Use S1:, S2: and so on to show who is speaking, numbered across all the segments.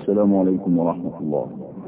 S1: السلام عليكم ورحمة الله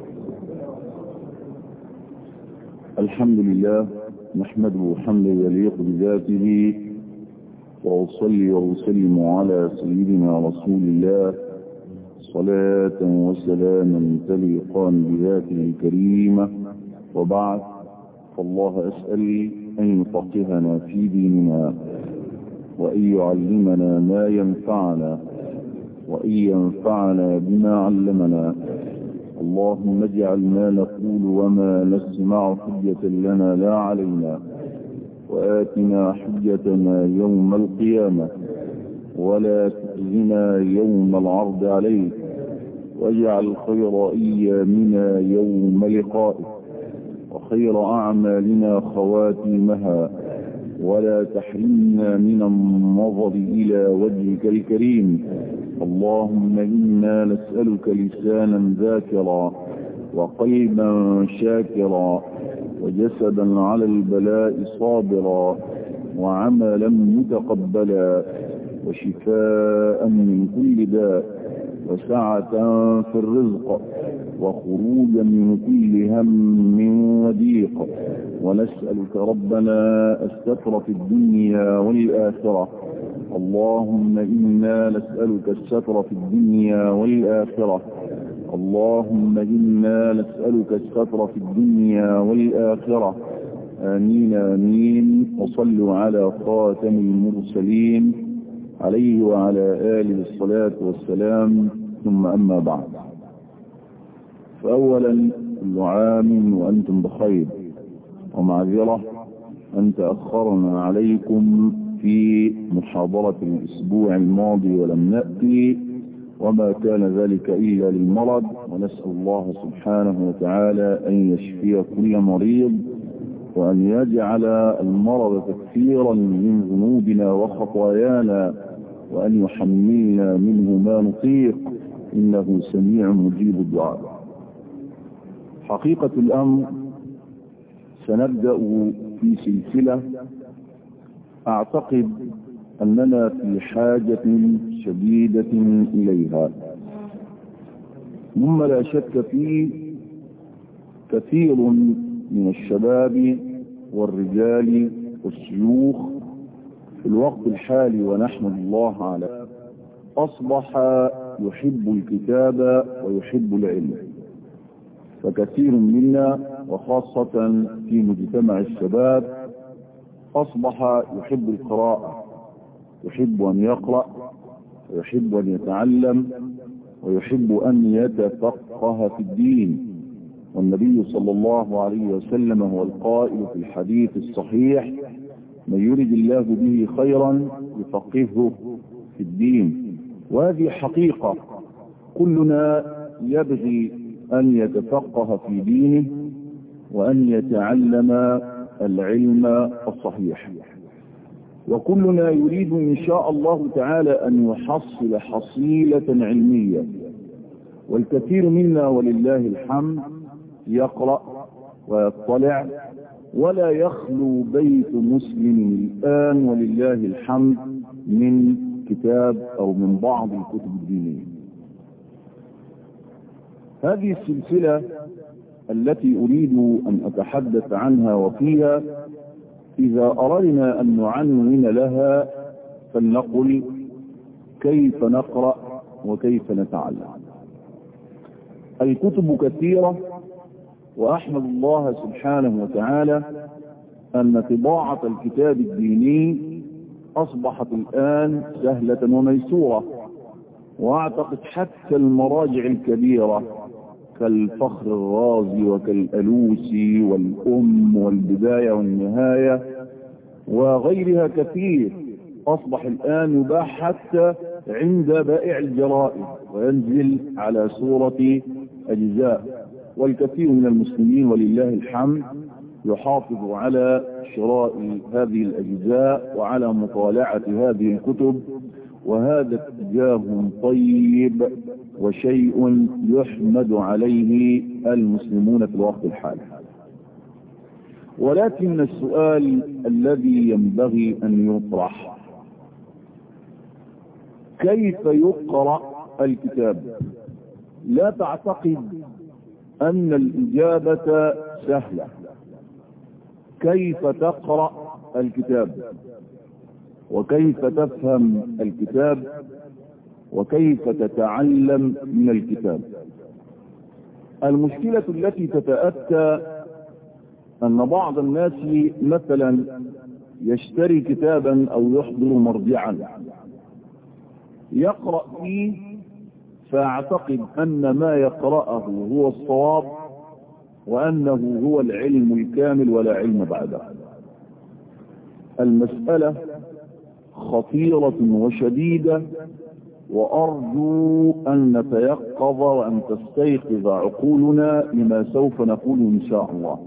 S1: الحمد لله نحمده حمدا يليق بذاته وأصلي وأسلم على سيدنا رسول الله صلاة وسلاما تليقان بذاته الكريمة وبعد فالله أسأل أن يفقهنا في ديننا وأن يعلمنا ما ينفعنا وأن ينفعنا بما علمنا اللهم اجعل ما نقول وما نسمع حجة لنا لا علينا وآتنا حجتنا يوم القيامة ولا تخزنا يوم العرض عليك واجعل خير أيامنا يوم لقائك وخير أعمالنا خواتيمها ولا تحرمنا من النظر إلى وجهك الكريم اللهم إنا نسألك لسانا ذاكرا وقلبا شاكرا وجسدا على البلاء صابرا وعملا متقبلا وشفاء من كل داء وسعة في الرزق وخروجا من كل هم وضيق ونسألك ربنا الستر في الدنيا والآخرة اللهم إنا نسألك الستر في الدنيا والآخرة اللهم إنا نسألك الستر في الدنيا والآخرة آمين آمين وصلوا على خاتم المرسلين عليه وعلى آله الصلاة والسلام ثم أما بعد فأولا كل عام وأنتم بخير ومعذرة أن تأخرنا عليكم في محاضرة الأسبوع الماضي ولم نأتي وما كان ذلك إلا للمرض ونسأل الله سبحانه وتعالى أن يشفي كل مريض وأن يجعل المرض تكفيرا من ذنوبنا وخطايانا وأن يحملنا منه ما نطيق إنه سميع مجيب الدعاء حقيقة الأمر سنبدأ في سلسلة أعتقد أننا في حاجة شديدة إليها مما لا شك فيه كثير من الشباب والرجال والشيوخ في الوقت الحالي ونحمد الله على أصبح يحب الكتاب ويحب العلم فكثير منا وخاصة في مجتمع الشباب أصبح يحب القراءة يحب أن يقرأ ويحب أن يتعلم ويحب أن يتفقه في الدين والنبي صلى الله عليه وسلم هو القائل في الحديث الصحيح من يرد الله به خيرا يفقهه في الدين وهذه حقيقة كلنا يبغي أن يتفقه في دينه وأن يتعلم العلم الصحيح وكلنا يريد إن شاء الله تعالى أن يحصل حصيلة علمية والكثير منا ولله الحمد يقرأ ويطلع ولا يخلو بيت مسلم الآن ولله الحمد من كتاب أو من بعض الكتب الدينية هذه السلسلة التي أريد أن أتحدث عنها وفيها إذا أردنا أن نعنون لها فلنقل كيف نقرأ وكيف نتعلم الكتب كثيرة وأحمد الله سبحانه وتعالى أن طباعة الكتاب الديني أصبحت الآن سهلة وميسورة وأعتقد حتى المراجع الكبيرة كالفخر الرازي وكالألوسي والأم والبداية والنهاية وغيرها كثير أصبح الآن يباح حتى عند بائع الجرائد وينزل على صورة أجزاء والكثير من المسلمين ولله الحمد يحافظ على شراء هذه الأجزاء وعلى مطالعة هذه الكتب وهذا اتجاه طيب وشيء يحمد عليه المسلمون في الوقت الحالي ولكن السؤال الذي ينبغي أن يطرح كيف يقرأ الكتاب لا تعتقد أن الإجابة سهلة كيف تقرأ الكتاب وكيف تفهم الكتاب وكيف تتعلم من الكتاب المشكلة التي تتأتى أن بعض الناس مثلا يشتري كتابا أو يحضر مرجعا يقرأ فيه فاعتقد أن ما يقرأه هو الصواب وأنه هو العلم الكامل ولا علم بعده المسألة خطيرة وشديدة وأرجو أن نتيقظ وأن تستيقظ عقولنا لما سوف نقول إن شاء الله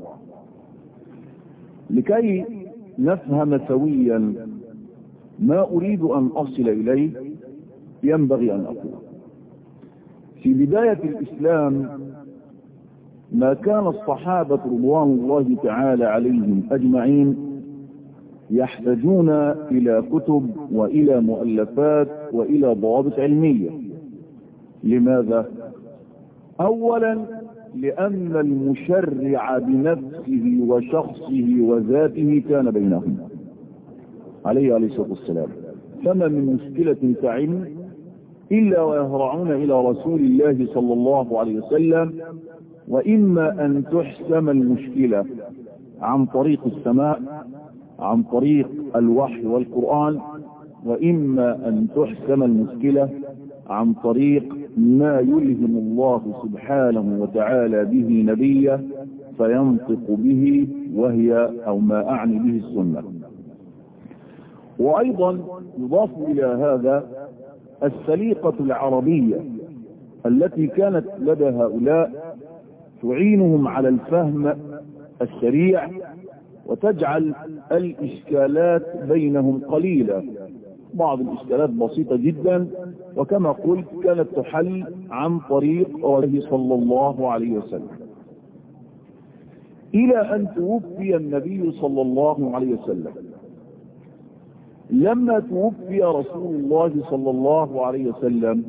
S1: لكي نفهم سويا ما أريد أن أصل إليه ينبغي أن أقول في بداية الإسلام ما كان الصحابة رضوان الله تعالى عليهم أجمعين يحتاجون إلى كتب وإلى مؤلفات وإلى ضوابط علمية لماذا؟ أولا لأن المشرع بنفسه وشخصه وذاته كان بينهم عليه عليه الصلاة والسلام فما من مشكلة تعم إلا ويهرعون إلى رسول الله صلى الله عليه وسلم وإما أن تحسم المشكلة عن طريق السماء عن طريق الوحي والقرآن وإما أن تحسم المشكلة عن طريق ما يلهم الله سبحانه وتعالى به نبيه فينطق به وهي أو ما أعني به السنة وأيضا يضاف إلى هذا السليقة العربية التي كانت لدى هؤلاء تعينهم على الفهم السريع وتجعل الإشكالات بينهم قليلة بعض الإشكالات بسيطة جدا وكما قلت كانت تحل عن طريق رسول صلى الله عليه وسلم إلى أن توفي النبي صلى الله عليه وسلم لما توفي رسول الله صلى الله عليه وسلم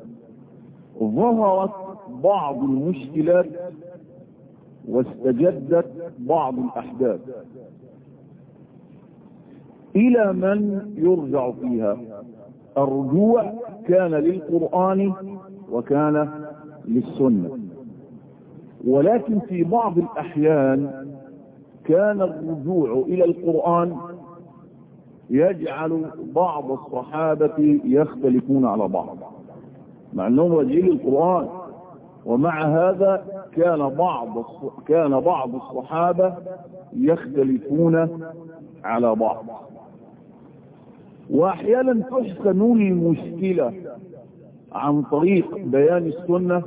S1: ظهرت بعض المشكلات واستجدت بعض الأحداث إلى من يرجع فيها الرجوع كان للقرآن وكان للسنة ولكن في بعض الأحيان كان الرجوع إلى القرآن يجعل بعض الصحابة يختلفون على بعض مع أنهم راجعين للقرآن ومع هذا كان بعض كان بعض الصحابة يختلفون على بعض واحيانا تحسن المشكلة عن طريق بيان السنة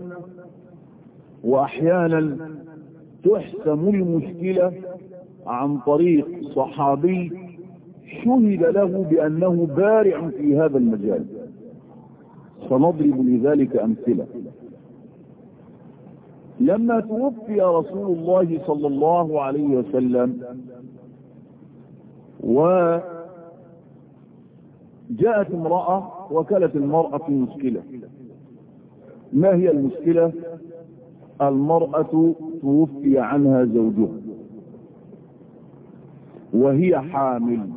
S1: واحيانا تحسم المشكلة عن طريق صحابي شهد له بأنه بارع في هذا المجال سنضرب لذلك أمثلة لما توفي رسول الله صلى الله عليه وسلم وجاءت امرأة وكلت المرأة في مشكلة ما هي المشكلة المرأة توفي عنها زوجها وهي حامل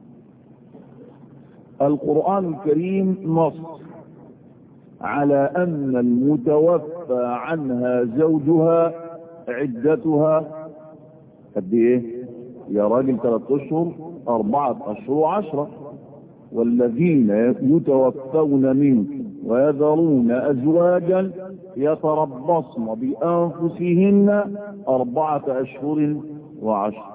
S1: القرآن الكريم نص على أن المتوفى عنها زوجها عدتها قد ايه يا راجل ثلاث اشهر اربعة اشهر وعشرة والذين يتوفون منكم ويذرون ازواجا يتربصن بانفسهن اربعة اشهر وعشرة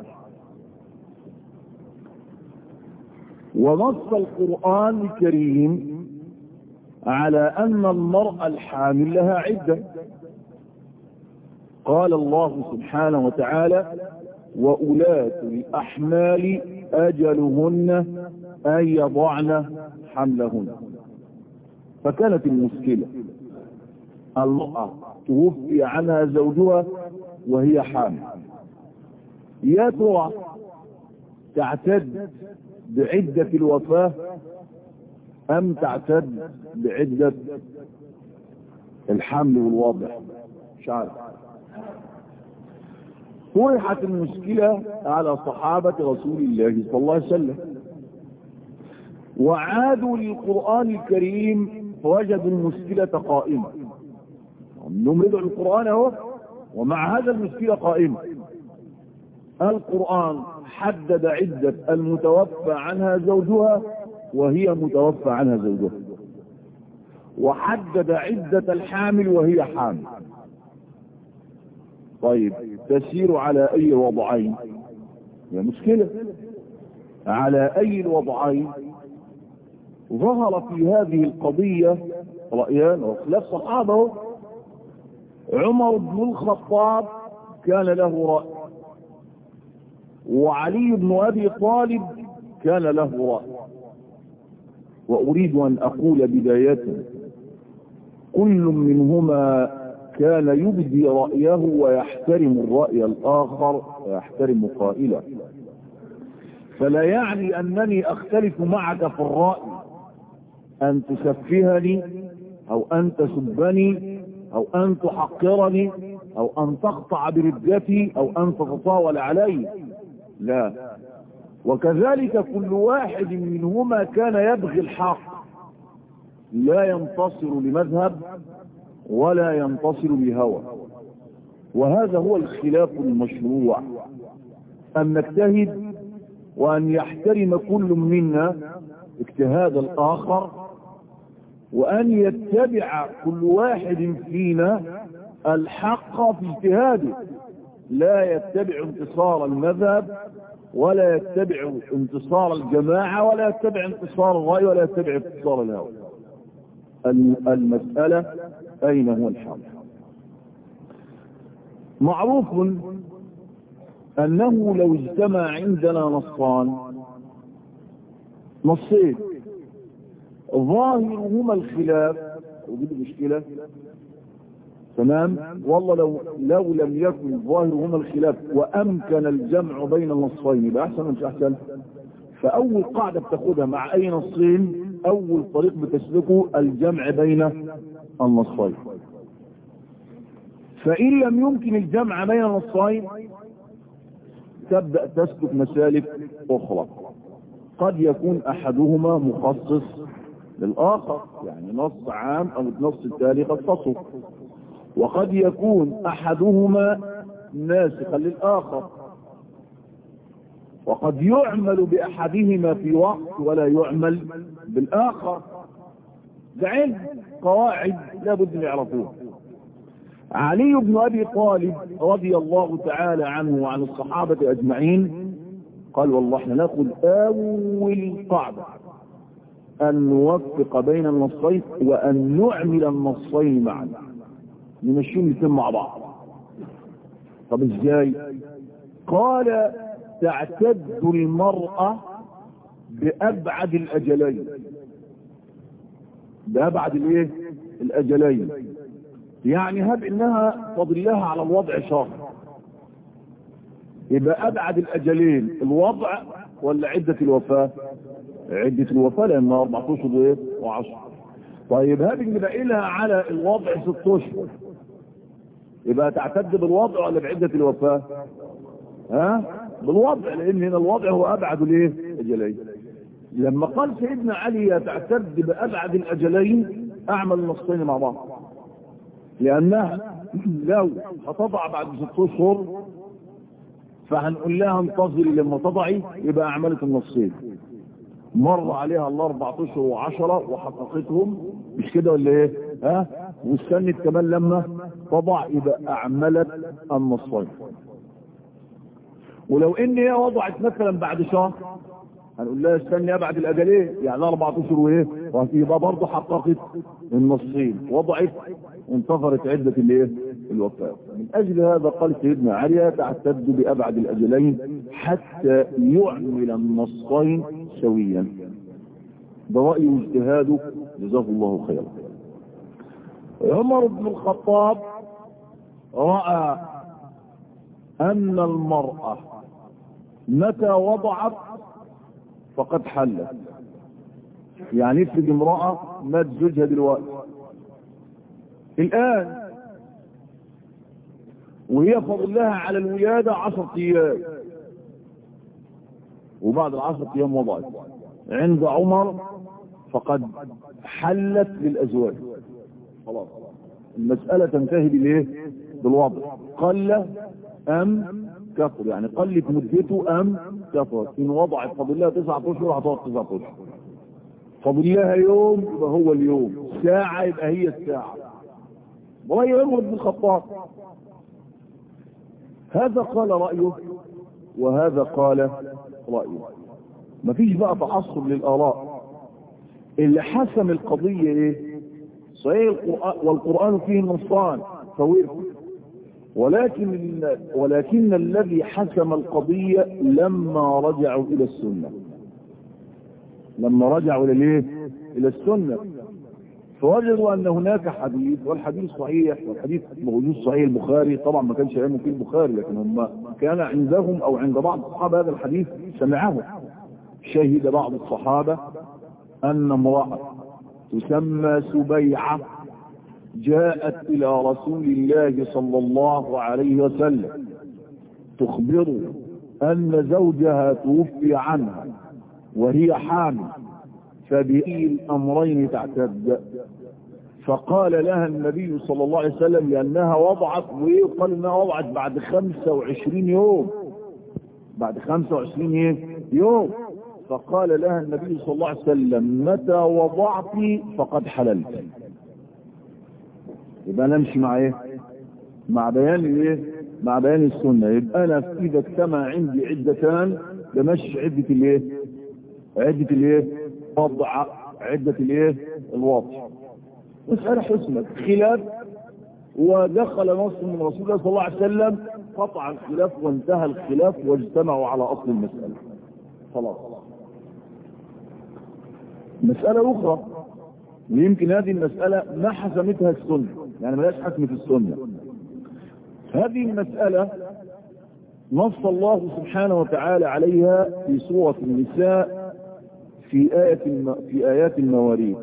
S1: ونص القرآن الكريم على أن المرأة الحامل لها عدة قال الله سبحانه وتعالى وأولاة الأحمال أجلهن أن يضعن حملهن فكانت المشكلة المرأة توفي عنها زوجها وهي حامل يا ترى تعتد بعدة الوفاة أم تعتد بعدة الحمل والوضع مش عارف طرحت المشكلة على صحابة رسول الله صلى الله عليه وسلم وعادوا للقرآن الكريم فوجدوا المشكلة قائمة انهم رجعوا القرآن اهو ومع هذا المشكلة قائمة القرآن حدد عدة المتوفى عنها زوجها وهي متوفى عنها زوجها وحدد عدة الحامل وهي حامل طيب تسير على اي وضعين هي مشكلة على اي الوضعين ظهر في هذه القضية رأيان وخلاف صحابه عمر بن الخطاب كان له رأي وعلي بن أبي طالب كان له رأي وأريد أن أقول بداية كل منهما كان يبدي رأيه ويحترم الرأي الآخر ويحترم قائله فلا يعني أنني أختلف معك في الرأي أن تسفهني أو أن تسبني أو أن تحقرني أو أن تقطع بردتي أو أن تتطاول علي لا وكذلك كل واحد منهما كان يبغي الحق لا ينتصر لمذهب ولا ينتصر لهوى وهذا هو الخلاف المشروع أن نجتهد وأن يحترم كل منا اجتهاد الآخر وأن يتبع كل واحد فينا الحق في اجتهاده لا يتبع انتصار المذهب ولا يتبع انتصار الجماعة ولا يتبع انتصار الرأي ولا يتبع انتصار الهوى المسألة أين هو الحق معروف أنه لو اجتمع عندنا نصان نصين ظاهرهما الخلاف ودي مشكلة تمام والله لو لو لم يكن ظاهرهما الخلاف وامكن الجمع بين النصين يبقى احسن مش احسن فاول قاعده بتاخدها مع اي نصين اول طريق بتسلكه الجمع بين النصين فان لم يمكن الجمع بين النصين تبدا تسلك مسالك اخرى قد يكون احدهما مخصص للاخر يعني نص عام او النص التالي خصصه وقد يكون احدهما ناسخا للاخر وقد يعمل باحدهما في وقت ولا يعمل بالاخر ده علم قواعد لابد ان يعرفوها علي بن ابي طالب رضي الله تعالى عنه وعن الصحابه اجمعين قال والله احنا ناخذ اول قاعده ان نوفق بين النصين وان نعمل النصين معا نمشيهم الاثنين مع بعض طب ازاي قال تعتد المرأة بأبعد الأجلين بأبعد الايه الأجلين يعني هب انها فاضل لها على الوضع شهر يبقى أبعد الأجلين الوضع ولا عدة الوفاة عدة الوفاة لأنها أربعة أشهر وإيه وعشر طيب هذه اللي باقي لها على الوضع ست أشهر يبقى تعتد بالوضع ولا بعدة الوفاة ها بالوضع لان هنا الوضع هو ابعد الايه اجلين لما قال سيدنا علي تعتد بابعد الاجلين اعمل النصين مع بعض لانها لو هتضع بعد ست اشهر فهنقول لها انتظري لما تضعي يبقى اعملت النصين مر عليها الاربع اشهر وعشرة وحققتهم مش كده ولا ايه ها واستنت كمان لما تضع يبقى اعملت النصين ولو ان هي وضعت مثلا بعد شهر هنقول لها استني بعد الاجلين يعني اربع اشهر وايه يبقى برضه حققت النصين وضعت انتظرت عده الايه الوفاه من اجل هذا قال سيدنا علي تعتد بابعد الاجلين حتى يعمل النصين سويا ده راي واجتهاده جزاه الله خيرا عمر بن الخطاب راى ان المراه متى وضعت فقد حلت يعني افرض امرأة مات زوجها دلوقتي الآن وهي فضل لها على الولادة عشر أيام وبعد العشر أيام وضعت عند عمر فقد حلت للأزواج خلاص المسألة تنتهي بالايه بالوضع قل أم كثر يعني قلت مدته أم كثر إن وضعت فضل لها تسعة أشهر هتقعد تسعة أشهر فضل لها يوم يبقى هو اليوم ساعة يبقى هي الساعة ورأي عمر بن الخطاب هذا قال رأيه وهذا قال رأيه مفيش بقى تعصب للآراء اللي حسم القضية ايه صحيح القرآن والقرآن فيه نصان فوير ولكن ولكن الذي حسم القضية لما رجعوا إلى السنة لما رجعوا إلى الايه إلى السنة فوجدوا أن هناك حديث والحديث صحيح والحديث موجود صحيح البخاري طبعا ما كانش علمه فيه البخاري لكن هم كان عندهم أو عند بعض الصحابة هذا الحديث سمعه شهد بعض الصحابة أن امرأة تسمى سبيعة جاءت إلى رسول الله صلى الله عليه وسلم تخبره أن زوجها توفي عنها وهي حامل فبأي الأمرين تعتد فقال لها النبي صلى الله عليه وسلم لأنها وضعت وقال أنها وضعت بعد 25 يوم بعد 25 يوم فقال لها النبي صلى الله عليه وسلم متى وضعت فقد حللت يبقى نمشي مع ايه مع بيان ايه مع بيان السنة يبقى انا اذا اجتمع عندي عدتان بمشي عدة الايه عدة الايه وضع عدة الايه الوضع مسألة حسنة خلاف ودخل نص من رسول الله صلى الله عليه وسلم قطع الخلاف وانتهى الخلاف واجتمعوا على اصل المسألة خلاص مسألة أخرى ويمكن هذه المسألة ما حسمتها السنة يعني ملاش حسم في السنة هذه المسألة نص الله سبحانه وتعالى عليها في سورة النساء في آية الم... في آيات المواريث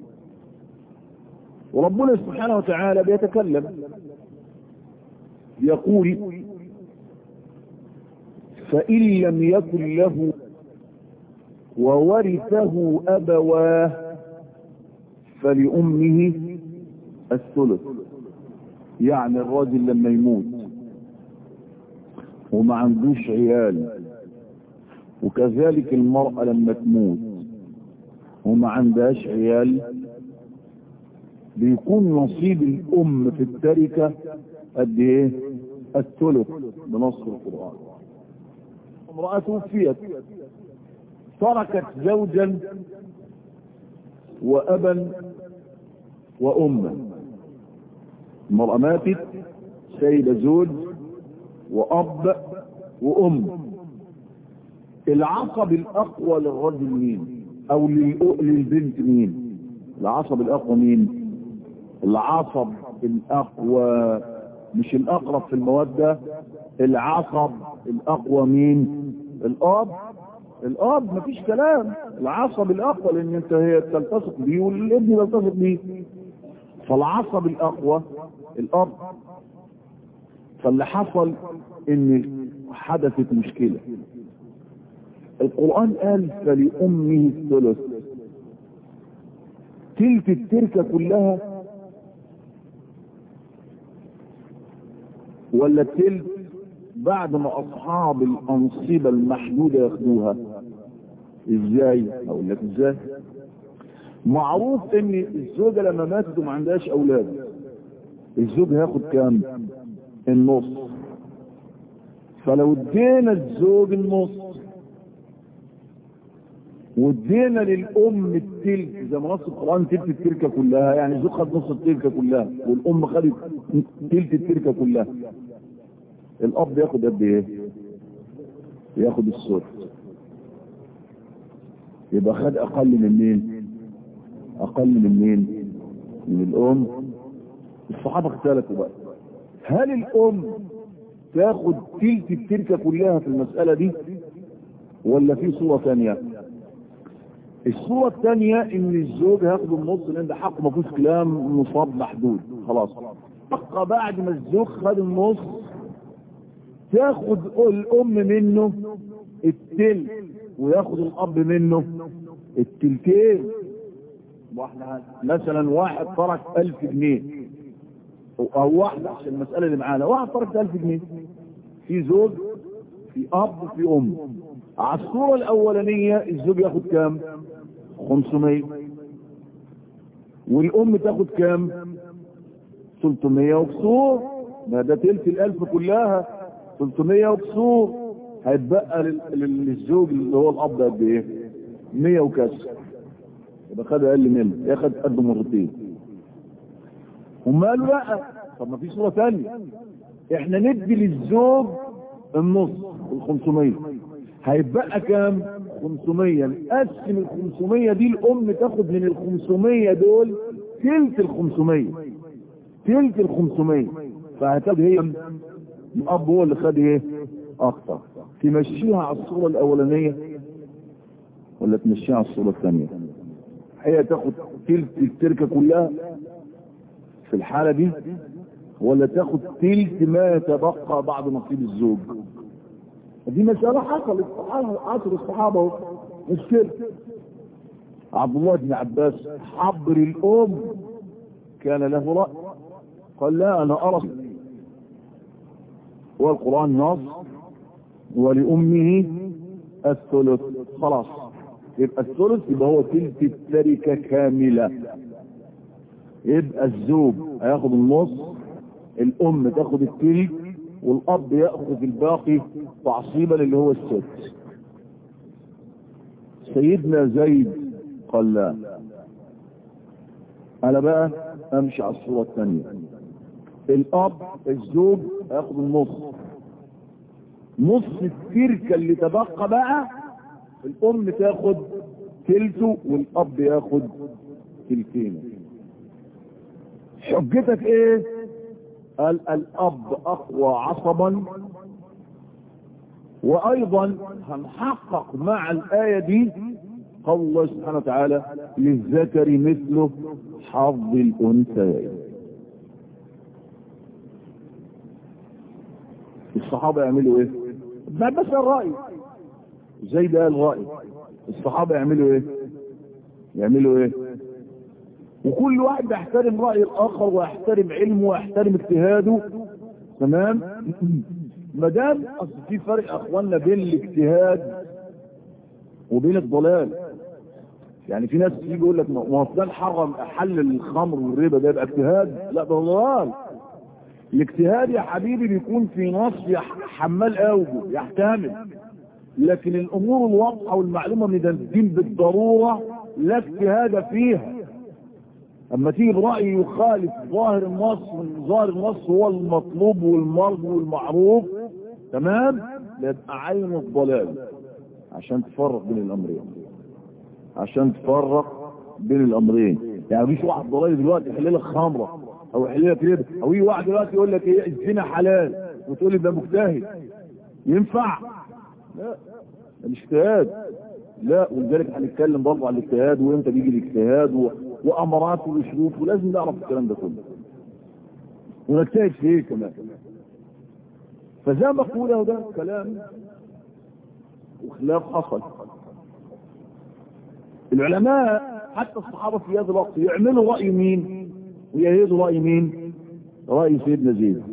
S1: وربنا سبحانه وتعالى بيتكلم يقول فإن لم يكن له وورثه أبواه فلأمه الثلث يعني الراجل لما يموت وما عندوش عيال وكذلك المرأة لما تموت وما عندهاش عيال بيكون نصيب الأم في التركة قد ايه الثلث بنص القرآن امرأة توفيت تركت زوجا وأبا وأما المرأة ماتت سيدة زوج وأب وأم العصب الأقوى للرجل مين أو للبنت مين العصب الأقوى مين العصب الأقوى مش الأقرب في المودة العصب الأقوى مين الأب الاب مفيش كلام العصب الاقوى لان انت هي تلتصق بيه والابن يلتصق بيه فالعصب الاقوى الاب فاللي حصل ان حدثت مشكلة القرآن قال فلأمه الثلث تلك التركة كلها ولا تلك بعد ما اصحاب الانصبة المحدودة ياخدوها ازاي اقول لك ازاي معروف ان الزوجة لما ماتت وما عندهاش اولاد الزوج هياخد كام النص فلو ادينا الزوج النص وادينا للام التلك زي ما نص القران تلك التركه كلها يعني الزوج خد نص التركه كلها والام خدت تلك التركه كلها الاب ياخد قد ايه ياخد السدس يبقى خد اقل من مين اقل من مين من الام الصحابه اختلفوا بقى هل الام تاخد تلك التركه كلها في المساله دي ولا في صوره ثانيه الصورة الثانية ان الزوج هياخد النص لان ده حق ما فيهوش كلام مصاب محدود خلاص بقى بعد ما الزوج خد النص تاخد الام منه التل وياخد الاب منه التلتين واحنا مثلا واحد ترك ألف جنيه او واحدة عشان المسألة اللي معانا واحد ترك ألف جنيه في زوج في اب في ام على الصورة الاولانية الزوج ياخد كام 500 والام تاخد كام 300 وكسور ما ده تلت الالف كلها 300 وكسور هيتبقى للزوج اللي هو الاب قد ايه 100 وكسر يبقى خد اقل منه ياخد قد مرتين هم قالوا لا طب ما في صوره ثانيه احنا ندي للزوج النص ال 500 هيتبقى كام 500 نقسم ال 500 دي الام تاخد من ال 500 دول تلت ال 500 تلت ال 500 فهتاخد هي الاب هو اللي خد ايه اكتر تمشيها على الصوره الاولانيه ولا تمشيها على الصوره الثانيه هي تاخد تلت التركه كلها في الحاله دي ولا تاخد تلت ما يتبقى بعد نصيب الزوج دي مسألة حصلت عصر الصحابة مشكلة عبد الله بن عباس حبر الأم كان له رأي قال لا أنا أرى والقرآن نص ولأمه الثلث خلاص يبقى الثلث يبقى هو تلك التركة كاملة يبقى الزوج هياخد النص الأم تاخد التلك والأب يأخذ الباقي تعصيبا اللي هو الست سيدنا زيد قال لا أنا بقى أمشي على الصورة الثانية الأب الزوج ياخد النص نص التركة اللي تبقى بقى الأم تاخد تلته والأب ياخد تلتين حجتك ايه قال الاب اقوى عصبا وايضا هنحقق مع الايه دي قول الله سبحانه وتعالى للذكر مثله حظ الانثيين الصحابه يعملوا ايه ده بس الراي زي ده الراي الصحابه يعملوا ايه يعملوا ايه وكل واحد يحترم رأي الآخر ويحترم علمه ويحترم اجتهاده تمام ما دام اصل في فرق اخواننا بين الاجتهاد وبين الضلال يعني في ناس تيجي يقول لك ما هو فلان حرم حل الخمر والربا ده يبقى اجتهاد لا ده ضلال الاجتهاد يا حبيبي بيكون في نص حمال اوجه يحتمل لكن الامور الواضحه والمعلومه من الدين بالضروره لا اجتهاد فيها اما تيجي برأي يخالف ظاهر النص ظاهر النص هو المطلوب والمرض والمعروف تمام يبقى عين الضلال عشان تفرق بين الامرين عشان تفرق بين الامرين يعني مفيش واحد ضلال دلوقتي يحل لك خمره او يحل لك ربا او يجي واحد دلوقتي يقول لك ايه الزنا حلال وتقول لي ده مجتهد ينفع لا ده مش اجتهاد لا ولذلك هنتكلم برضه عن الاجتهاد وامتى بيجي الاجتهاد و... وامارات وشروط ولازم نعرف الكلام ده كله ونجتهد فيه كمان فزي ما بقول ده كلام وخلاف حصل العلماء حتى الصحابه في هذا الوقت يعملوا راي مين ويأيدوا راي مين راي سيدنا زيد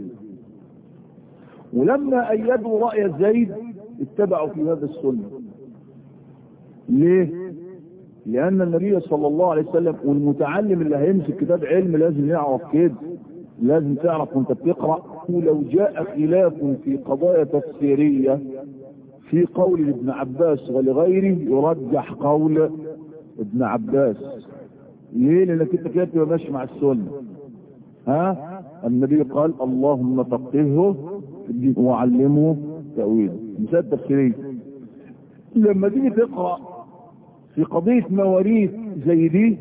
S1: ولما ايدوا راي زيد اتبعوا في هذا السنه ليه لأن النبي صلى الله عليه وسلم والمتعلم اللي هيمسك كتاب علم لازم يعرف كده لازم تعرف وانت بتقرأ ولو جاء خلاف في قضايا تفسيرية في قول ابن عباس ولغيره يرجح قول ابن عباس ليه لانك انت كده تبقى ماشي مع السنة ها النبي قال اللهم فقهه وعلمه تأويله مثال تفسيرية لما تيجي تقرأ في قضية مواريث زي دي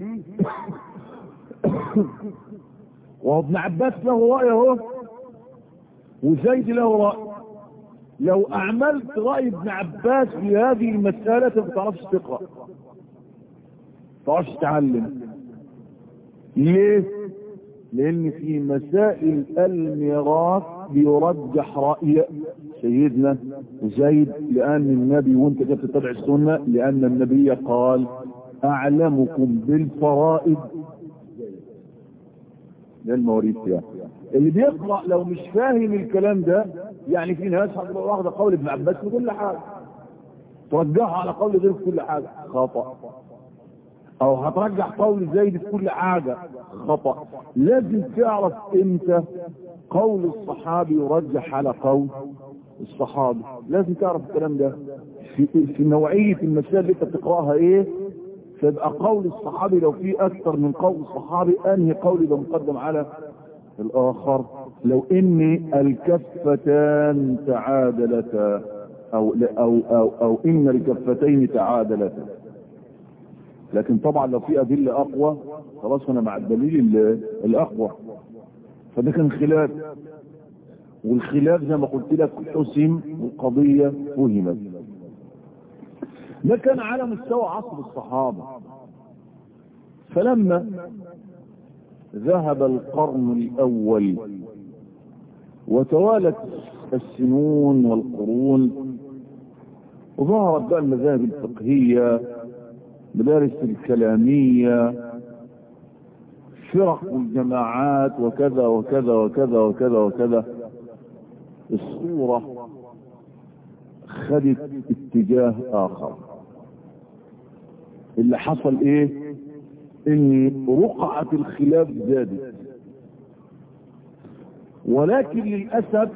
S1: وابن عباس له رأي اهو وزيد له رأي لو اعملت رأي ابن عباس في هذه المسألة ما تعرفش تقرأ تعرفش تتعلم ليه لان في مسائل الميراث بيرجح رأي سيدنا زيد لان النبي وانت كيف تتبع السنة لان النبي قال اعلمكم بالفرائض ده المواريث يعني اللي بيقرأ لو مش فاهم الكلام ده يعني في ناس هتبقى واخده قول ابن عباس في كل حاجه ترجعها على قول غير في كل حاجه خطأ او هترجع قول زيد في كل حاجة خطأ لازم تعرف امتى قول الصحابي يرجح على قول الصحابي لازم تعرف الكلام ده في, في نوعية المسائل اللي انت بتقراها ايه فيبقى قول الصحابي لو في اكثر من قول الصحابي انهي قول ده مقدم على الاخر لو ان الكفتان تعادلتا او او او, أو ان الكفتين تعادلتا لكن طبعا لو في ادله اقوى خلاص انا مع الدليل الاقوى فده كان خلاف والخلاف زي ما قلت لك حسم والقضيه فهمت ده كان على مستوى عصر الصحابه فلما ذهب القرن الاول وتوالت السنون والقرون وظهرت بقى المذاهب الفقهيه مدارس الكلامية فرق والجماعات وكذا وكذا وكذا وكذا وكذا الصورة خدت اتجاه آخر اللي حصل ايه ان رقعة الخلاف زادت ولكن للأسف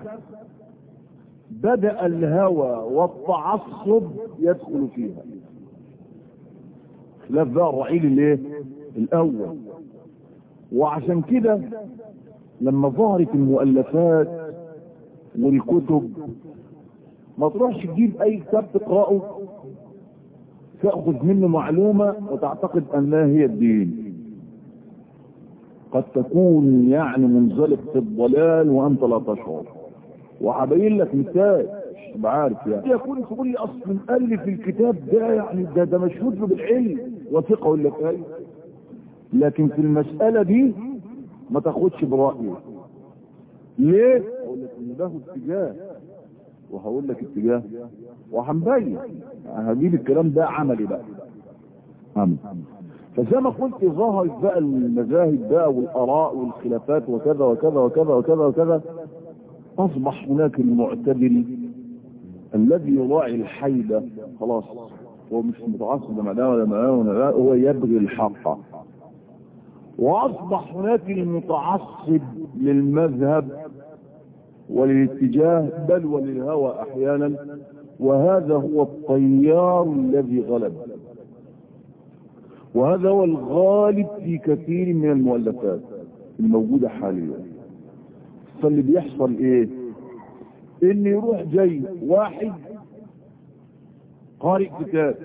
S1: بدأ الهوى والتعصب يدخل فيها خلاف بقى الرعيل الايه الاول وعشان كده لما ظهرت المؤلفات والكتب ما تروحش تجيب اي كتاب تقراه تاخذ منه معلومه وتعتقد انها هي الدين قد تكون يعني منزلق في الضلال وانت لا تشعر وهبين لك مثال مش عارف يعني يكون تقول لي اصل مؤلف الكتاب ده يعني ده ده مشهود له بالعلم وثقه ولا كاي لكن في المساله دي ما تاخدش برايه ليه؟ اقول لك ان له اتجاه وهقول لك اتجاه وهنبين هجيب الكلام ده عملي بقى عملي فزي ما قلت ظهرت بقى المذاهب بقى والاراء والخلافات وكذا وكذا وكذا وكذا وكذا اصبح هناك المعتدل الذي يراعي الحيدة خلاص هو مش متعصب لمعناه ولا معاه ولا هو يبغي الحق واصبح هناك المتعصب للمذهب وللاتجاه بل وللهوى احيانا وهذا هو الطيار الذي غلب وهذا هو الغالب في كثير من المؤلفات الموجودة حاليا فاللي بيحصل ايه ان يروح جاي واحد قارئ كتاب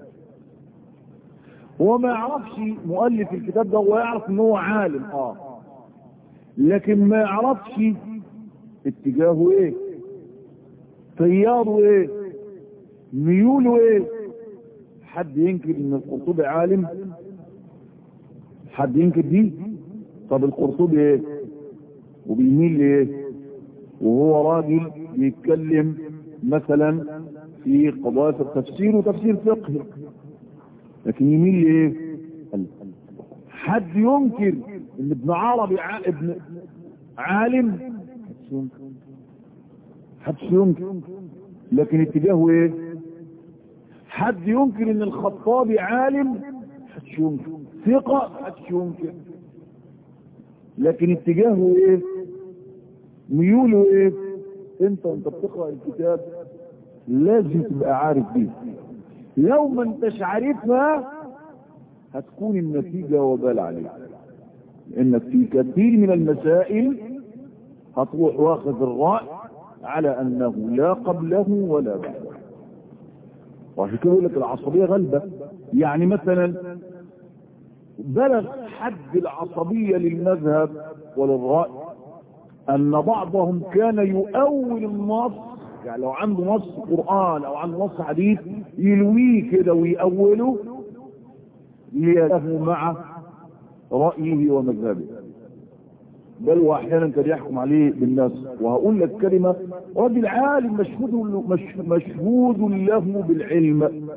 S1: هو ما يعرفش مؤلف الكتاب ده هو يعرف ان هو عالم اه لكن ما يعرفش اتجاهه ايه تياره ايه ميوله ايه حد ينكر ان القرطبي عالم حد ينكر دي طب القرطبي ايه وبيميل لايه وهو راجل بيتكلم مثلا في قضايا التفسير وتفسير فقهي لكن يميل لايه حد ينكر ان ابن عربي ع... ابن عالم حد ينكر لكن اتجاهه ايه حد ينكر ان الخطابي عالم حد ينكر ثقة حد ينكر لكن اتجاهه ايه ميوله ايه انت وانت بتقرأ الكتاب لازم تبقى عارف دي لو ما انتش عارفها هتكون النتيجة وبال عليك لانك في كثير من المسائل هتروح واخذ الرأي على انه لا قبله ولا بعده وعشان كده يقول لك العصبية غلبة يعني مثلا بلغ حد العصبية للمذهب وللرأي ان بعضهم كان يؤول النص يعني لو عنده نص قرآن او عنده نص حديث يلويه كده ويأوله هي له مع رأيه ومذهبه بل واحيانا كان يحكم عليه بالنسخ وهقول لك كلمة راجل عالم مشهود مش مشهود له بالعلم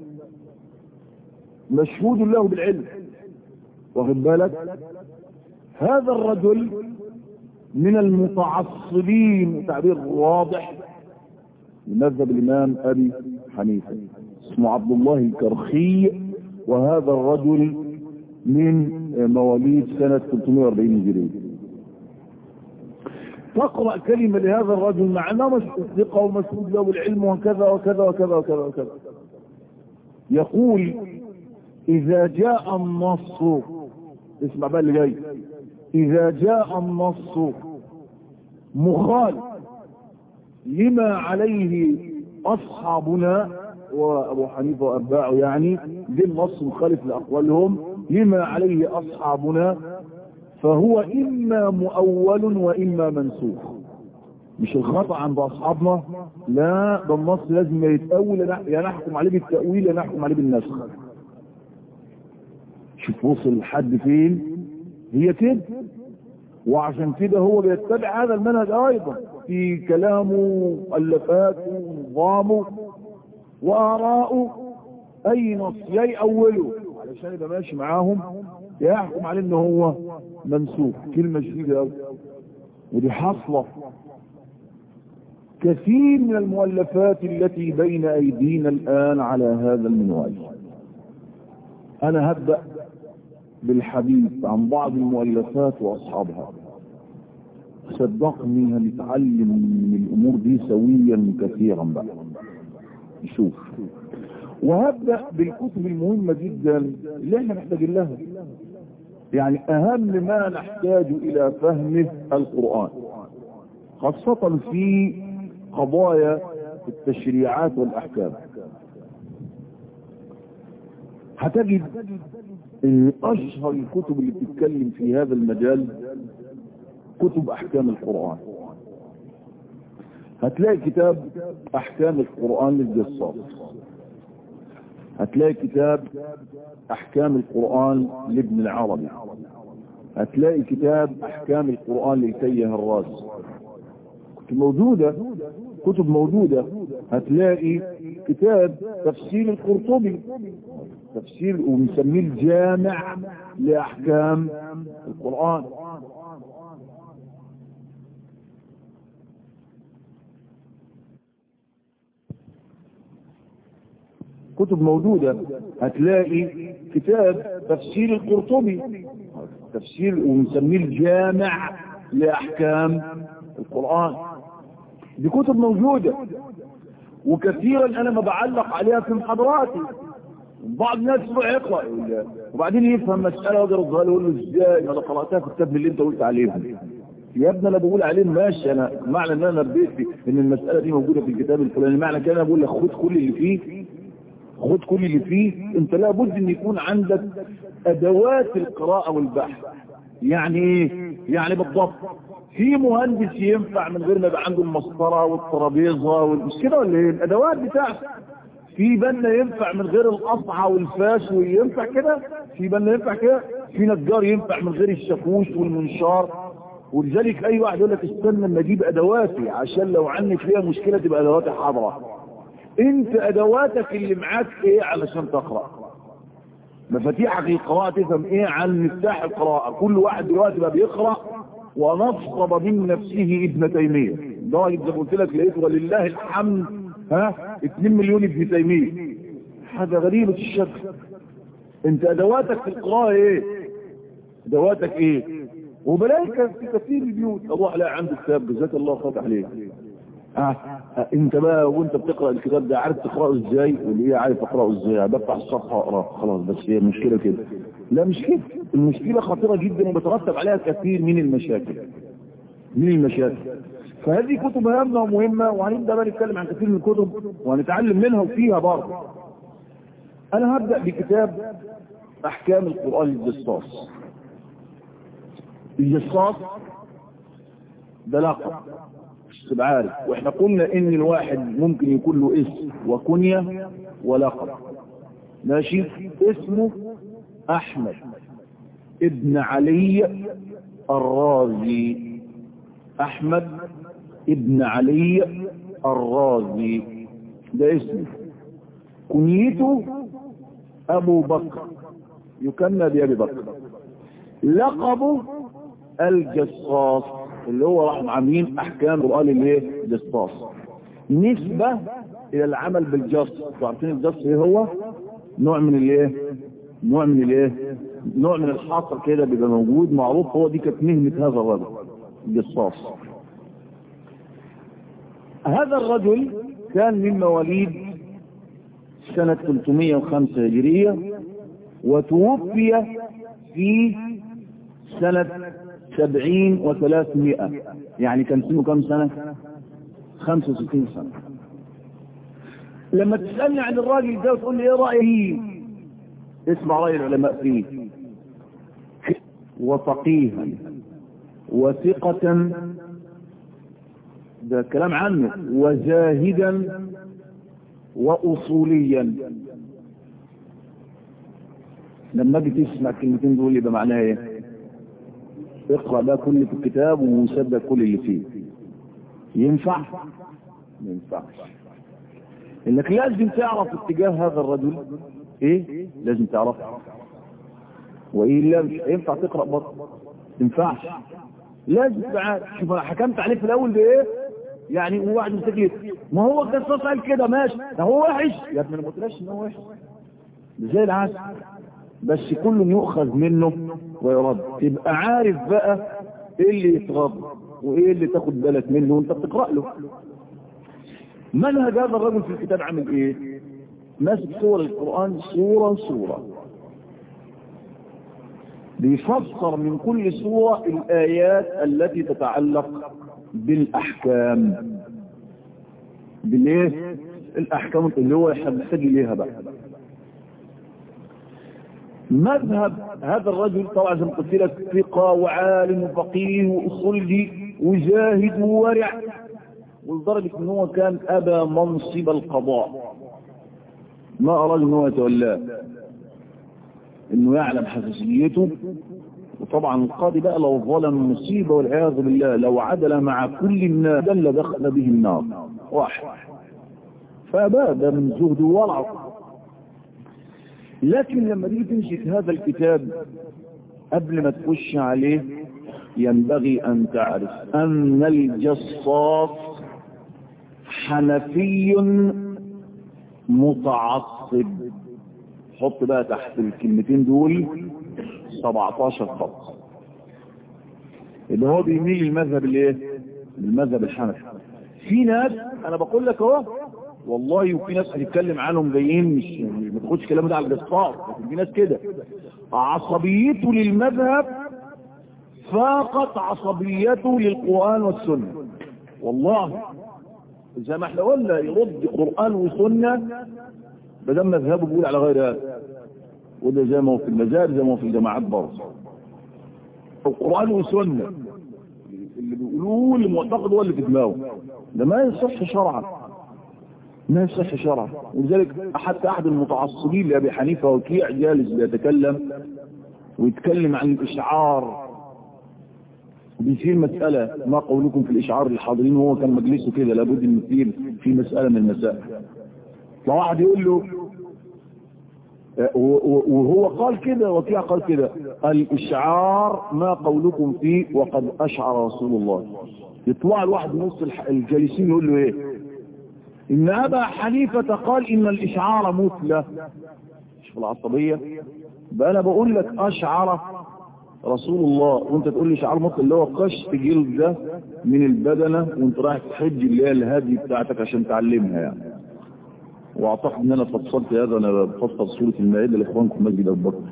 S1: مشهود له بالعلم واخد بالك هذا الرجل من المتعصبين تعبير واضح لمذهب الامام ابي حنيفه اسمه عبد الله الكرخي وهذا الرجل من مواليد سنة 340 هجرية تقرأ كلمة لهذا الرجل مع انه مشهود ثقة ومشهود له بالعلم وكذا وكذا وكذا وكذا وكذا يقول إذا جاء النص اسمع بقى اللي جاي إذا جاء النص مخالف لما عليه أصحابنا وأبو حنيفة وأتباعه يعني دي النص مخالف لأقوالهم لما عليه أصحابنا فهو إما مؤول وإما منسوخ مش الخطأ عند أصحابنا لا ده النص لازم يتأول يا نحكم عليه بالتأويل يا نحكم عليه بالنسخ شوف وصل لحد فين هي كده وعشان كده هو بيتبع هذا المنهج ايضا في كلامه مؤلفاته نظامه واراءه اي نص يأوله علشان يبقى ماشي معاهم يحكم عليه ان هو منسوخ كلمة شديدة قوي ودي حاصلة كثير من المؤلفات التي بين ايدينا الان على هذا المنوال انا هبدأ بالحديث عن بعض المؤلفات واصحابها صدقني هنتعلم من الامور دي سويا كثيرا بقى نشوف وهبدأ بالكتب المهمة جدا اللي احنا محتاجين لها يعني اهم ما نحتاج الى فهمه القرآن خاصة في قضايا التشريعات والاحكام هتجد ان اشهر الكتب اللي بتتكلم في هذا المجال كتب احكام القرآن هتلاقي كتاب احكام القرآن للجصاص هتلاقي كتاب احكام القرآن لابن العربي هتلاقي كتاب احكام القرآن للكيه الراس كتب موجودة كتب موجودة هتلاقي كتاب تفسير القرطبي تفسير وبنسميه الجامع لأحكام القرآن كتب موجودة هتلاقي كتاب تفسير القرطبي تفسير وبنسميه الجامع لأحكام القرآن دي كتب موجودة وكثيرا انا ما بعلق عليها في محاضراتي بعض الناس يروح يقرا وبعدين يفهم مساله ويقدر يردها له يقول له ازاي انا قراتها في الكتاب اللي انت قلت عليهم يا ابني انا بقول عليه ماشي انا معنى ان انا نبهت ان المساله دي موجوده في الكتاب الفلاني معنى كده انا بقول لك خد كل اللي فيه خد كل اللي فيه انت لابد ان يكون عندك ادوات القراءه والبحث يعني ايه يعني بالضبط في مهندس ينفع من غير ما يبقى عنده المسطره والترابيزه مش كده ولا ايه الادوات بتاعته في بنا ينفع من غير القصعه والفاس وينفع كده في بنا ينفع كده في نجار ينفع من غير الشاكوش والمنشار ولذلك اي واحد يقول لك استنى اما اجيب ادواتي عشان لو عنك فيها مشكله تبقى ادواتي حاضره انت ادواتك اللي معاك ايه علشان تقرا مفاتيحك للقراءه تفهم ايه عن مفتاح القراءه كل واحد دلوقتي بقى بيقرا ونصب من نفسه ابن تيميه ده زي ما قلت لك لقيت ولله الحمد ها 2 مليون ابن تيميه حاجه غريبه الشكل انت ادواتك في القراءه ايه ادواتك ايه وبلاقي في كثير البيوت اروح الاقي عنده كتاب جزاك الله خير عليك آه. آه. انت بقى وانت بتقرا الكتاب ده عارف تقراه ازاي واللي هي عارف اقراه ازاي بفتح الصفحه واقراه خلاص بس هي المشكله كده لا مش كده المشكله خطيره جدا وبترتب عليها كثير من المشاكل من المشاكل فهذه كتب هامه ومهمه وهنبدا بقى نتكلم عن كثير من الكتب وهنتعلم منها وفيها برضه انا هبدا بكتاب احكام القران للجصاص الجصاص ده لقب تبقى عارف واحنا قلنا ان الواحد ممكن يكون له اسم وكنية ولقب ماشي اسمه احمد ابن علي الرازي احمد ابن علي الرازي ده اسمه كنيته ابو بكر يكنى بابي بكر لقبه الجصاص اللي هو راح عاملين احكام القران الايه جصاص نسبه الى العمل بالجص عارفين الجص ايه هو نوع من الايه نوع من الايه نوع من الحصر كده بيبقى موجود معروف هو دي كانت مهنه هذا الرجل الجصاص هذا الرجل كان من مواليد سنة 305 هجرية وتوفي في سنة سبعين وثلاثمائة يعني كان سنه كم سنة خمسة وستين سنة لما تسألني عن الراجل ده وتقول لي ايه رأيه اسمع رأي العلماء فيه وفقيها وثقة ده كلام عنه وزاهدا وأصوليا لما اجي تسمع الكلمتين دول يبقى معناها ايه اقرا بقى كل في الكتاب وصدق كل اللي فيه ينفع ما ينفعش انك لازم تعرف اتجاه هذا الرجل ايه لازم تعرفه والا مش هينفع تقرا برضه ما ينفعش لازم تبقى شوف انا حكمت عليه في الاول بايه يعني هو واحد مسك ما هو القصاص قال كده ماشي ده هو وحش يا ابني انا ما قلتلكش ان هو وحش ده زي العسل بس كل يؤخذ منه ويرد تبقى عارف بقى ايه اللي يتغض وايه اللي تاخد بالك منه وانت بتقرا له منهج هذا الرجل في الكتاب عامل ايه ماسك سور القران سوره سوره بيفسر من كل سوره الايات التي تتعلق بالاحكام بالايه الاحكام اللي هو يحتاج اليها بقى مذهب هذا الرجل طبعا زي ما قلت لك ثقة وعالم وفقيه وأصولي وجاهد وورع ولدرجة ان هو كان أبى منصب القضاء ما أراد ان هو يتولاه انه يعلم حساسيته وطبعا القاضي بقى لو ظلم مصيبة والعياذ بالله لو عدل مع كل الناس دل دخل به النار واحد فأبى ده من زهده وورعه لكن لما تيجي تمسك هذا الكتاب قبل ما تخش عليه ينبغي أن تعرف أن الجصاص حنفي متعصب حط بقى تحت الكلمتين دول 17 خط اللي هو بيميل المذهب الايه المذهب الحنفي في ناس انا بقول لك اهو والله وفي ناس هنتكلم عنهم جايين مش ما تاخدش كلام ده على الجسار لكن في ناس كده عصبيته للمذهب فاقت عصبيته للقرآن والسنة والله زي ما احنا قلنا يرد قرآن وسنة بدل مذهبه بيقول على غير هذا وده زي ما هو في المزاد زي ما هو في الجماعات برضه القرآن وسنة اللي بيقولوه اللي معتقد هو اللي في دماغه ده ما يصح شرعا ما يصح شرعا ولذلك حتى احد المتعصبين لابي حنيفه وكيع جالس بيتكلم ويتكلم عن الاشعار بيصير مسألة ما قولكم في الإشعار للحاضرين وهو كان مجلسه كده لابد أن يصير في مسألة من المسائل فواحد يقول له وهو قال كده وكيع قال كده الإشعار ما قولكم فيه وقد أشعر رسول الله يطلع الواحد نص الجالسين يقول له ايه إن أبا حنيفة قال إن الإشعار مثلى شوف العصبية بقى أنا بقول لك أشعر رسول الله وانت تقول لي شعار مثل اللي هو قشط جلد ده من البدنة وانت رايح تحج اللي هي الهدي بتاعتك عشان تعلمها يعني واعتقد ان انا فصلت هذا انا بفصل سورة المائدة لاخوانكم مسجد ابو بكر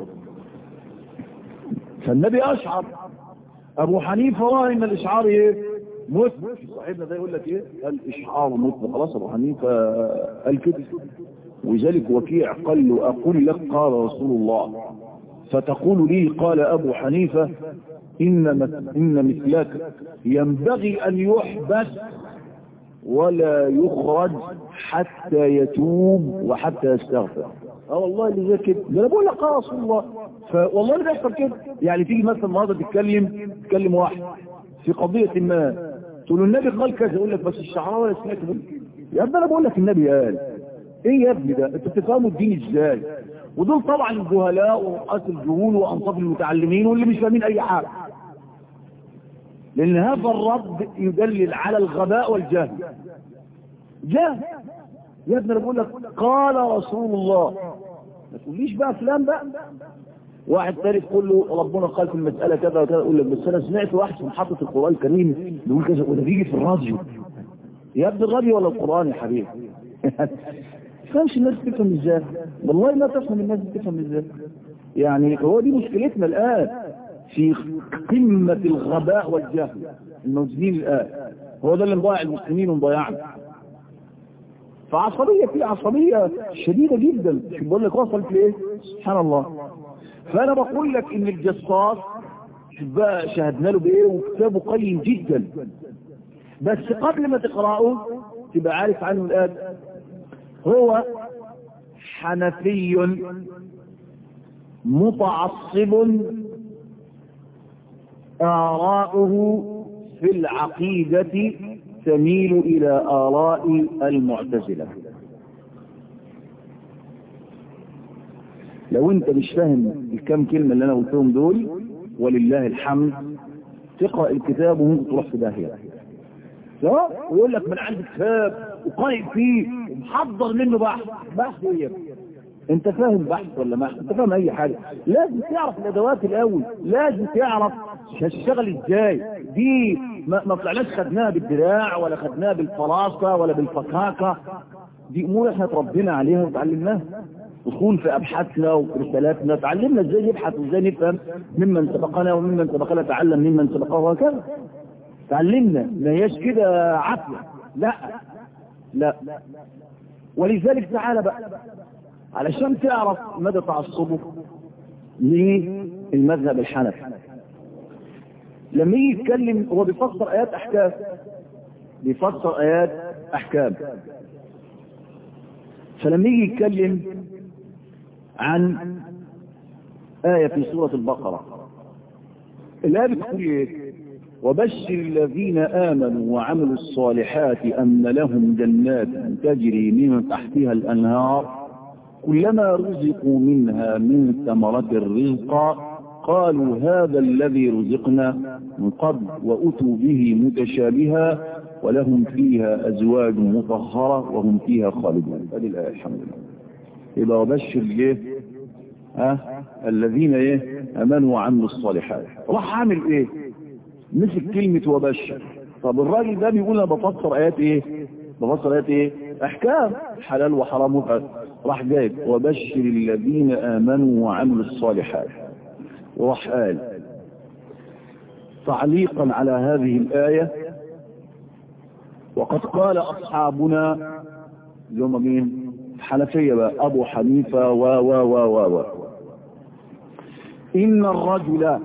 S1: فالنبي اشعر ابو حنيفة رأى ان الاشعار ايه مثل صاحبنا ده يقول لك ايه الاشعار مثل خلاص ابو حنيفة قال كده ولذلك وكيع قال له اقول لك قال رسول الله فتقول لي قال أبو حنيفة إن, إن مثلك ينبغي أن يحبس ولا يخرج حتى يتوب وحتى يستغفر اه والله اللي زي كده ده انا بقول لك اه رسول الله فوالله اللي بيحصل كده يعني تيجي مثلا النهارده تتكلم تتكلم واحد في قضيه ما تقول له النبي قال كذا يقول لك بس الشعراء ولا سمعت منه يا ابني انا بقول لك النبي قال ايه يا ابني ده انتوا بتفهموا الدين ازاي ودول طبعا الجهلاء ورؤاس الجهول وانصاف المتعلمين واللي مش فاهمين اي حاجه لان هذا الرد يدلل على الغباء والجهل جهل يا ابني انا بقول لك قال رسول الله ما تقوليش بقى فلان بقى واحد ثالث تقول له ربنا قال في المسألة كذا وكذا يقول لك بس انا سمعت واحد في محطة القرآن الكريم بيقول كذا وده بيجي في الراديو يا ابني الراديو ولا القرآن يا حبيبي فهمش الناس تفهم ازاي والله ما تفهم الناس تفهم ازاي يعني هو دي مشكلتنا الآن في قمة الغباء والجهل الموجودين الآن هو ده اللي مضيع المسلمين ومضيعنا فعصبية في عصبية شديدة جدا مش بقول لك وصلت لإيه سبحان الله فأنا بقول لك إن الجصاص بقى شاهدنا له بإيه وكتابه قيم جدا بس قبل ما تقرأه تبقى عارف عنه الآن هو حنفي متعصب آراؤه في العقيدة تميل إلى آراء المعتزلة لو انت مش فاهم الكام كلمة اللي انا قلتهم دول ولله الحمد تقرأ الكتاب وممكن تروح في داهية ويقول لك من عندك كتاب وقارئ فيه ومحضر منه بحث بحث ايه انت فاهم بحث ولا بحث انت فاهم اي حاجة لازم تعرف الادوات الاول لازم تعرف هتشتغل ازاي دي ما, ما طلعناش خدناها بالدراع ولا خدناها بالفراسة ولا بالفكاكة دي امور احنا تربينا عليها وتعلمناها اصول في ابحاثنا وفي رسالاتنا تعلمنا ازاي نبحث وازاي نفهم ممن سبقنا وممن سبقنا تعلم ممن سبقه وهكذا تعلمنا ما هياش كده عافية لا لا ولذلك تعالى بقى علشان تعرف مدى تعصبه للمذهب الحنفي لما يجي يتكلم هو بيفسر ايات احكام بيفسر ايات احكام فلما يجي يتكلم عن آية في سورة البقرة الآية بتقول ايه وبشر الذين آمنوا وعملوا الصالحات أن لهم جنات تجري من تحتها الأنهار كلما رزقوا منها من ثمرة الرزق قالوا هذا الذي رزقنا من قبل وأتوا به متشابها ولهم فيها أزواج مطهرة وهم فيها خالدون هذه الآية الحمد لله يبقى وبشر ايه ها الذين ايه امنوا وعملوا الصالحات راح عامل ايه مسك كلمة وبشر طب الراجل ده بيقول انا بفسر ايات ايه بفسر ايات ايه احكام حلال وحرام وحلال راح جايب وبشر الذين امنوا وعملوا الصالحات وراح قال تعليقا على هذه الآية وقد قال أصحابنا اللي هم مين حنفية بقى أبو حنيفة و و و و و إن الرجل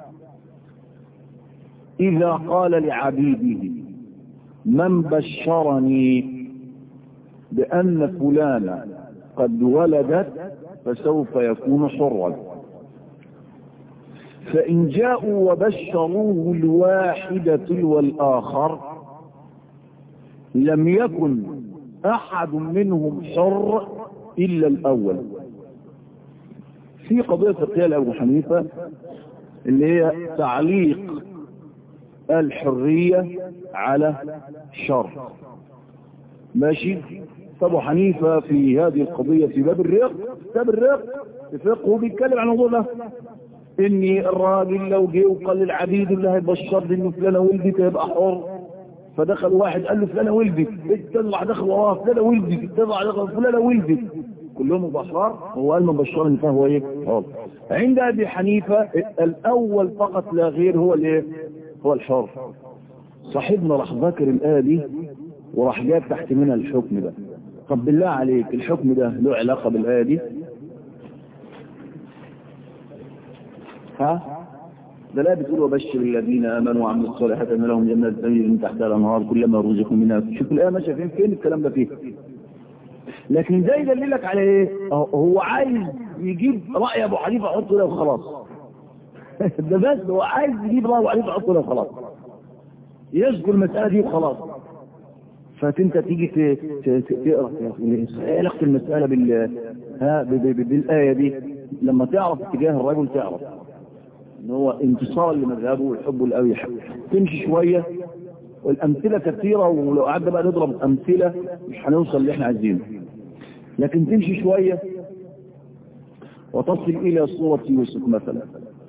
S1: إذا قال لعبيده من بشرني بأن فلانا قد ولدت فسوف يكون حرا فإن جاءوا وبشروه الواحدة والآخر لم يكن أحد منهم حر إلا الأول في قضية فقهية لأبو حنيفة اللي هي تعليق الحرية على شر ماشي أبو حنيفة في هذه القضية في باب الرق باب الرق في فقهه بيتكلم عن الموضوع ده ان الراجل لو جه وقال للعبيد اللي هيبشر انه فلانه ولدت هيبقى حر فدخل واحد قال له فلانه ولدت طلع دخل وراه فلانه ولدت طلع دخل فلانه ولدت كلهم احرار هو قال من بشر فهو ايه حر عند ابي حنيفه الاول فقط لا غير هو الايه هو الحر صاحبنا راح ذاكر الايه دي وراح جاب تحت منها الحكم ده طب بالله عليك الحكم ده له علاقه بالايه دي ها ده لا بتقول وبشر الذين امنوا وعملوا الصالحات ان لهم جنات تجري من تحتها الانهار كلما رزقوا منها شوف الايه ماشيه فين فين الكلام ده فيه لكن ده يدللك على ايه هو عايز يجيب رأي ابو حنيفة يحطه له وخلاص ده بس هو عايز يجيب رأي ابو حنيفة يحطه له وخلاص يذكر المسألة دي وخلاص فانت تيجي تقرا ايه علاقه المساله بال ها بالايه دي لما تعرف اتجاه الرجل تعرف ان هو انتصار لمذهبه ويحبه القوي تمشي شويه والامثله كثيره ولو قعدنا بقى نضرب امثله مش هنوصل اللي احنا عايزينه لكن تمشي شويه وتصل الى صوره يوسف مثلا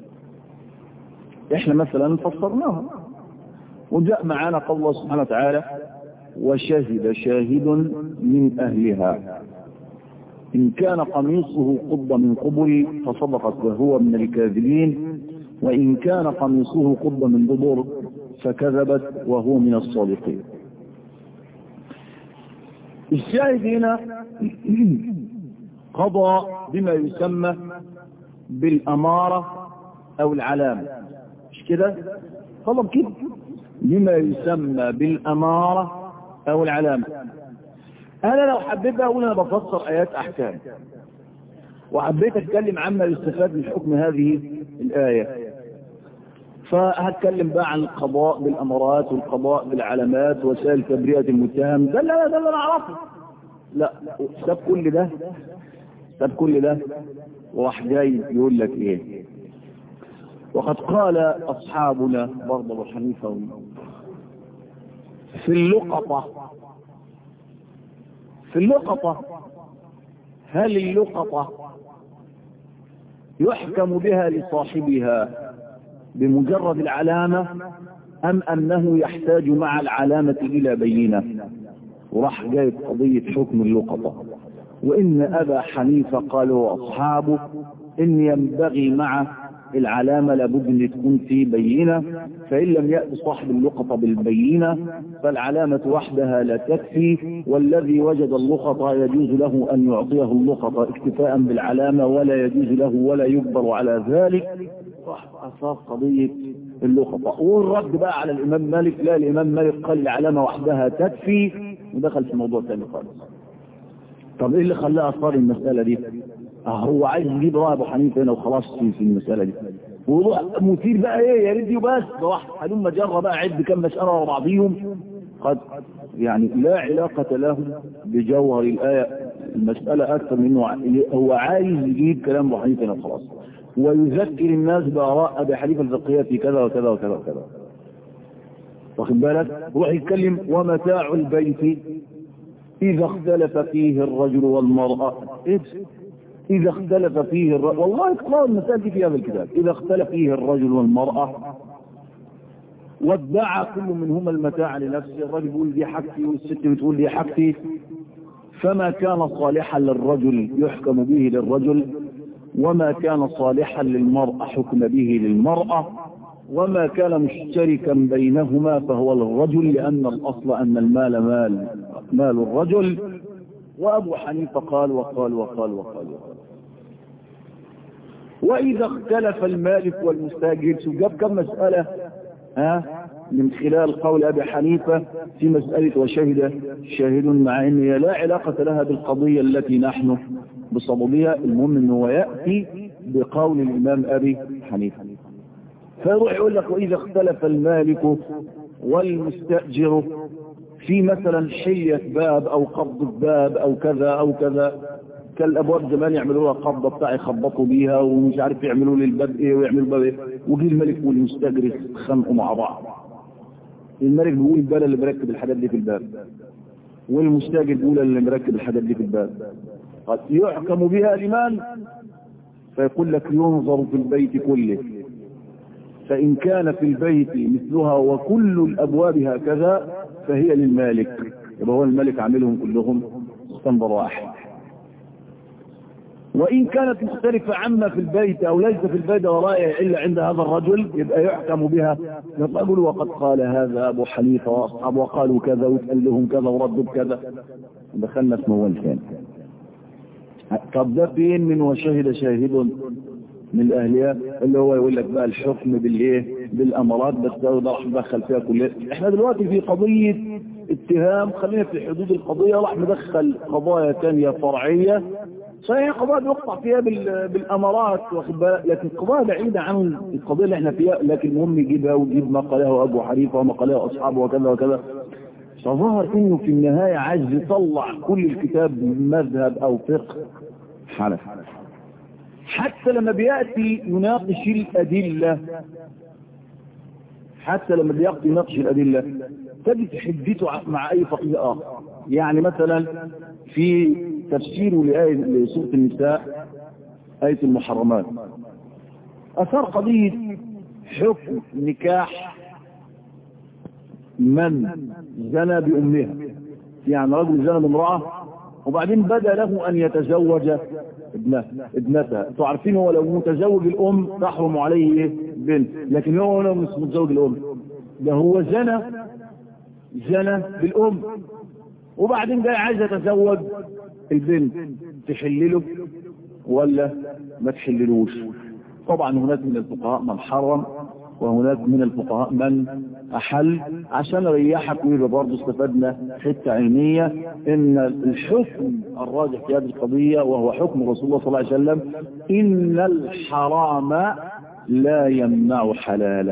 S1: احنا مثلا فسرناها وجاء معنا قول الله سبحانه وتعالى وشهد شاهد من أهلها إن كان قميصه قض من قبل فصدقت وهو من الكاذبين وإن كان قميصه قض من دبر فكذبت وهو من الصادقين الشاهد هنا قضى بما يسمى بالأمارة أو العلامة مش كده طلب كده بما يسمى بالأمارة أو العلامة أنا لو حبيت أقول أنا بفسر آيات أحكام وحبيت أتكلم عما يستفاد من حكم هذه الآية فهتكلم بقى عن القضاء بالأمارات والقضاء بالعلامات وسائل تبرئة المتهم ده اللي ده اللي أنا أعرفه لا ساب كل ده ساب كل ده وراح جاي يقول لك إيه وقد قال أصحابنا برضه أبو حنيفة في اللقطة في اللقطة هل اللقطة يحكم بها لصاحبها بمجرد العلامة أم أنه يحتاج مع العلامة إلى بينة وراح جايب قضية حكم اللقطة وإن أبا حنيفة قالوا أصحابه إن ينبغي مع العلامة لابد أن تكون في بينة فإن لم يأتي صاحب اللقطة بالبينة فالعلامة وحدها لا تكفي والذي وجد اللقطة يجوز له أن يعطيه اللقطة اكتفاء بالعلامة ولا يجوز له ولا يجبر على ذلك أصاب قضية اللقطة والرد بقى على الإمام مالك لا الإمام مالك قال العلامة وحدها تكفي ودخل في موضوع ثاني خالص طب إيه اللي خلاه أصار المسألة دي هو عايز يجيب رأي ابو حنيفه هنا وخلاص في, في المساله دي وضوح مثير بقى ايه يا ريت بس واحد هلم جرى بقى عد كم مساله ورا بعضيهم قد يعني لا علاقة له بجوهر الآية المسألة أكثر منه هو عايز يجيب كلام أبو حنيفة هنا خلاص ويذكر الناس بآراء أبي حنيفة الفقهية في كذا وكذا وكذا وكذا واخد بالك روح يتكلم ومتاع البيت إذا اختلف فيه الرجل والمرأة إيه إذا اختلف فيه الرجل والله اقرأوا المسائل دي في هذا الكتاب إذا اختلف فيه الرجل والمرأة وادعى كل منهما المتاع لنفسه الرجل يقول دي حاجتي والست بتقول دي حاجتي فما كان صالحا للرجل يحكم به للرجل وما كان صالحا للمرأة حكم به للمرأة وما كان مشتركا بينهما فهو للرجل لأن الأصل أن المال مال مال الرجل وأبو حنيفة قال وقال وقال وقال, وقال وإذا اختلف المالك والمستاجر جاب كم مسألة ها من خلال قول أبي حنيفة في مسألة وشهد شاهد مع أن هي لا علاقة لها بالقضية التي نحن بصددها المهم أنه يأتي بقول الإمام أبي حنيفة فيروح يقول لك وإذا اختلف المالك والمستأجر في مثلا حية باب أو قبض باب أو كذا أو كذا كالابواب زمان يعملوا لها قبضه بتاع يخبطوا بيها ومش عارف يعملوا لي الباب ايه ويعملوا الباب ايه وجي الملك والمستاجر يتخانقوا مع بعض الملك بيقول البال اللي مركب الحاجات دي في الباب والمستاجر بيقول اللي مركب الحاجات دي في الباب قد يحكم بها لمن فيقول لك ينظر في البيت كله فإن كان في البيت مثلها وكل الأبواب هكذا فهي للمالك يبقى هو الملك عاملهم كلهم استنبر واحد وإن كانت مختلفة عما في البيت أو ليس في البيت ورائع إلا عند هذا الرجل يبقى يحكم بها يقول وقد قال هذا أبو حنيفة وأصحابه وقالوا كذا واتقال لهم كذا وردوا بكذا دخلنا في موال ثاني طب ده فين من وشهد شاهد من أهلها اللي هو يقول لك بقى الحكم بالإيه بالامارات بس ده ده راح ندخل فيها كلها احنا دلوقتي في قضيه اتهام خلينا في حدود القضيه راح ندخل قضايا ثانيه فرعيه صحيح قضايا بيقطع فيها بال- بالامارات واخد بالك لكن قضايا بعيده عن القضيه اللي احنا فيها لكن المهم يجيبها ويجيب ما قاله ابو حنيفه وما قاله اصحابه وكذا وكذا فظهر انه في النهايه عايز يطلع كل الكتاب من مذهب او فقه حنفي حتى لما بياتي يناقش الادله حتى لما بياتي يناقش الادله تجد حدته ع- مع اي فقيه اخر يعني مثلا في تفسيره لآية لسورة النساء آية المحرمات أثار قضية حكم نكاح من زنى بأمها يعني رجل زنى بامرأة وبعدين بدا له أن يتزوج ابنه ابنتها انتوا عارفين هو لو متزوج الأم تحرم عليه إيه؟ بنت لكن هو لو مش متزوج الأم ده هو زنى زنى بالأم وبعدين جاي عايز يتزوج البنت تحلله ولا ما تحللوش طبعا هناك من الفقهاء من حرم وهناك من الفقهاء من أحل عشان نريحك ويبقى برضه استفدنا حتة علمية إن الحكم الراجح في هذه القضية وهو حكم رسول الله صلى الله عليه وسلم إن الحرام لا يمنع حلالا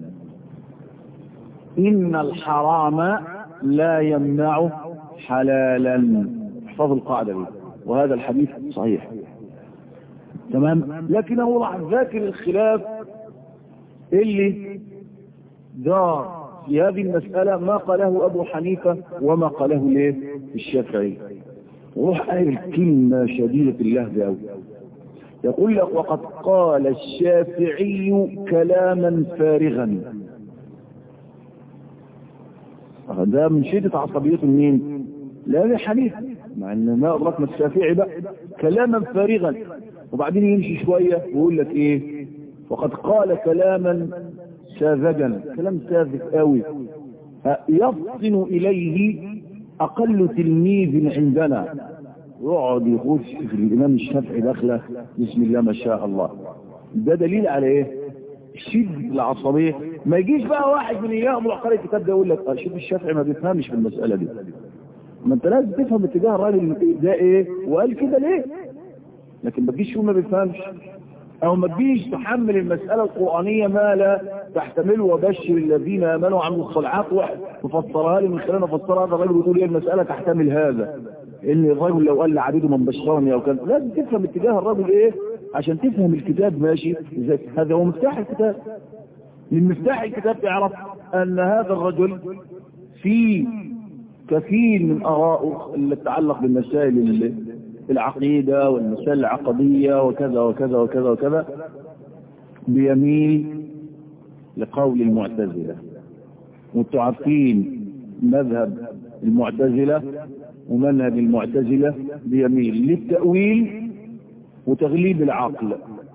S1: إن الحرام لا يمنع حلالا احفظوا القاعدة دي وهذا الحديث صحيح تمام لكنه راح ذاكر الخلاف اللي دار في هذه المسألة ما قاله أبو حنيفة وما قاله ليه الشافعي وروح قال كلمة شديدة اللهجة أوي يقول لك وقد قال الشافعي كلاما فارغا ده من شدة عصبيته مين لا حنيف مع ان ما ادركنا الشافعي بقى كلاما فارغا وبعدين يمشي شوية ويقول لك ايه وقد قال كلاما ساذجا كلام ساذج قوي يفطن اليه اقل تلميذ عندنا يقعد يخش في الامام الشافعي داخله بسم الله ما شاء الله ده دليل على ايه شدة العصبية ما يجيش بقى واحد من اياهم يروح قارئ الكتاب ده يقول لك اه شوف الشافعي ما بيفهمش في المسألة دي ما انت لازم تفهم اتجاه الراجل ده ايه وقال كده ليه لكن ما تجيش ما بيفهمش او ما تجيش تحمل المسألة القرآنية ما لا تحتمله وبشر الذين امنوا وعملوا الصالحات وفسرها لي من خلال فسرها هذا الراجل يقول ايه المسألة تحتمل هذا ان الراجل لو قال لعبيده من بشرني او كذا لازم تفهم اتجاه الراجل ايه عشان تفهم الكتاب ماشي ازاي هذا هو مفتاح الكتاب من مفتاح الكتاب تعرف ان هذا الرجل في كثير من ارائه اللي تتعلق بالمسائل العقيدة والمسائل العقدية وكذا وكذا وكذا وكذا بيميل لقول المعتزلة وانتوا عارفين مذهب المعتزلة ومنهج المعتزلة بيميل للتأويل وتغليب العقل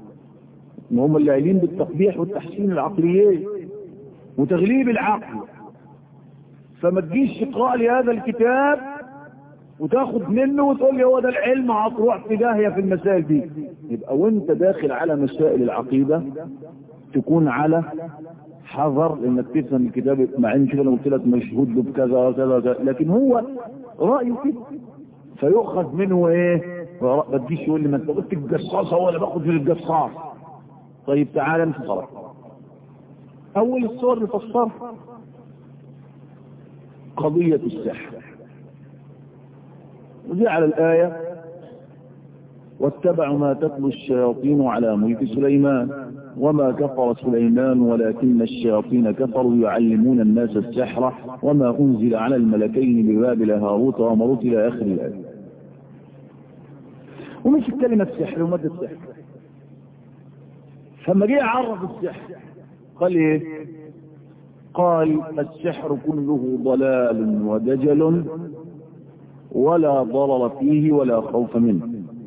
S1: هم اللي قايلين بالتقبيح والتحسين العقليين وتغليب العقل فما تجيش تقرأ لي هذا الكتاب وتاخد منه وتقول لي هو ده العلم هتروح في داهية في المسائل دي يبقى وانت داخل على مسائل العقيدة تكون على حذر انك تفهم الكتاب مع ان كده انا قلت لك مشهود له بكذا وكذا وكذا لكن هو رأيه كده فيؤخذ منه ايه ما تجيش يقول لي ما انت قلت الجصاص هو اللي باخد من الجصاص طيب تعالى انت خلاص اول الصور نفسرها قضية السحر وجعل الآية واتبعوا ما تتلو الشياطين على ملك سليمان وما كفر سليمان ولكن الشياطين كفروا يعلمون الناس السحر وما أنزل على الملكين ببابل هاروت ومروت إلى آخر الآية ومش كلمة سحر ومادة السحر فما جه يعرف السحر قال ايه قال السحر كله ضلال ودجل ولا ضرر فيه ولا خوف منه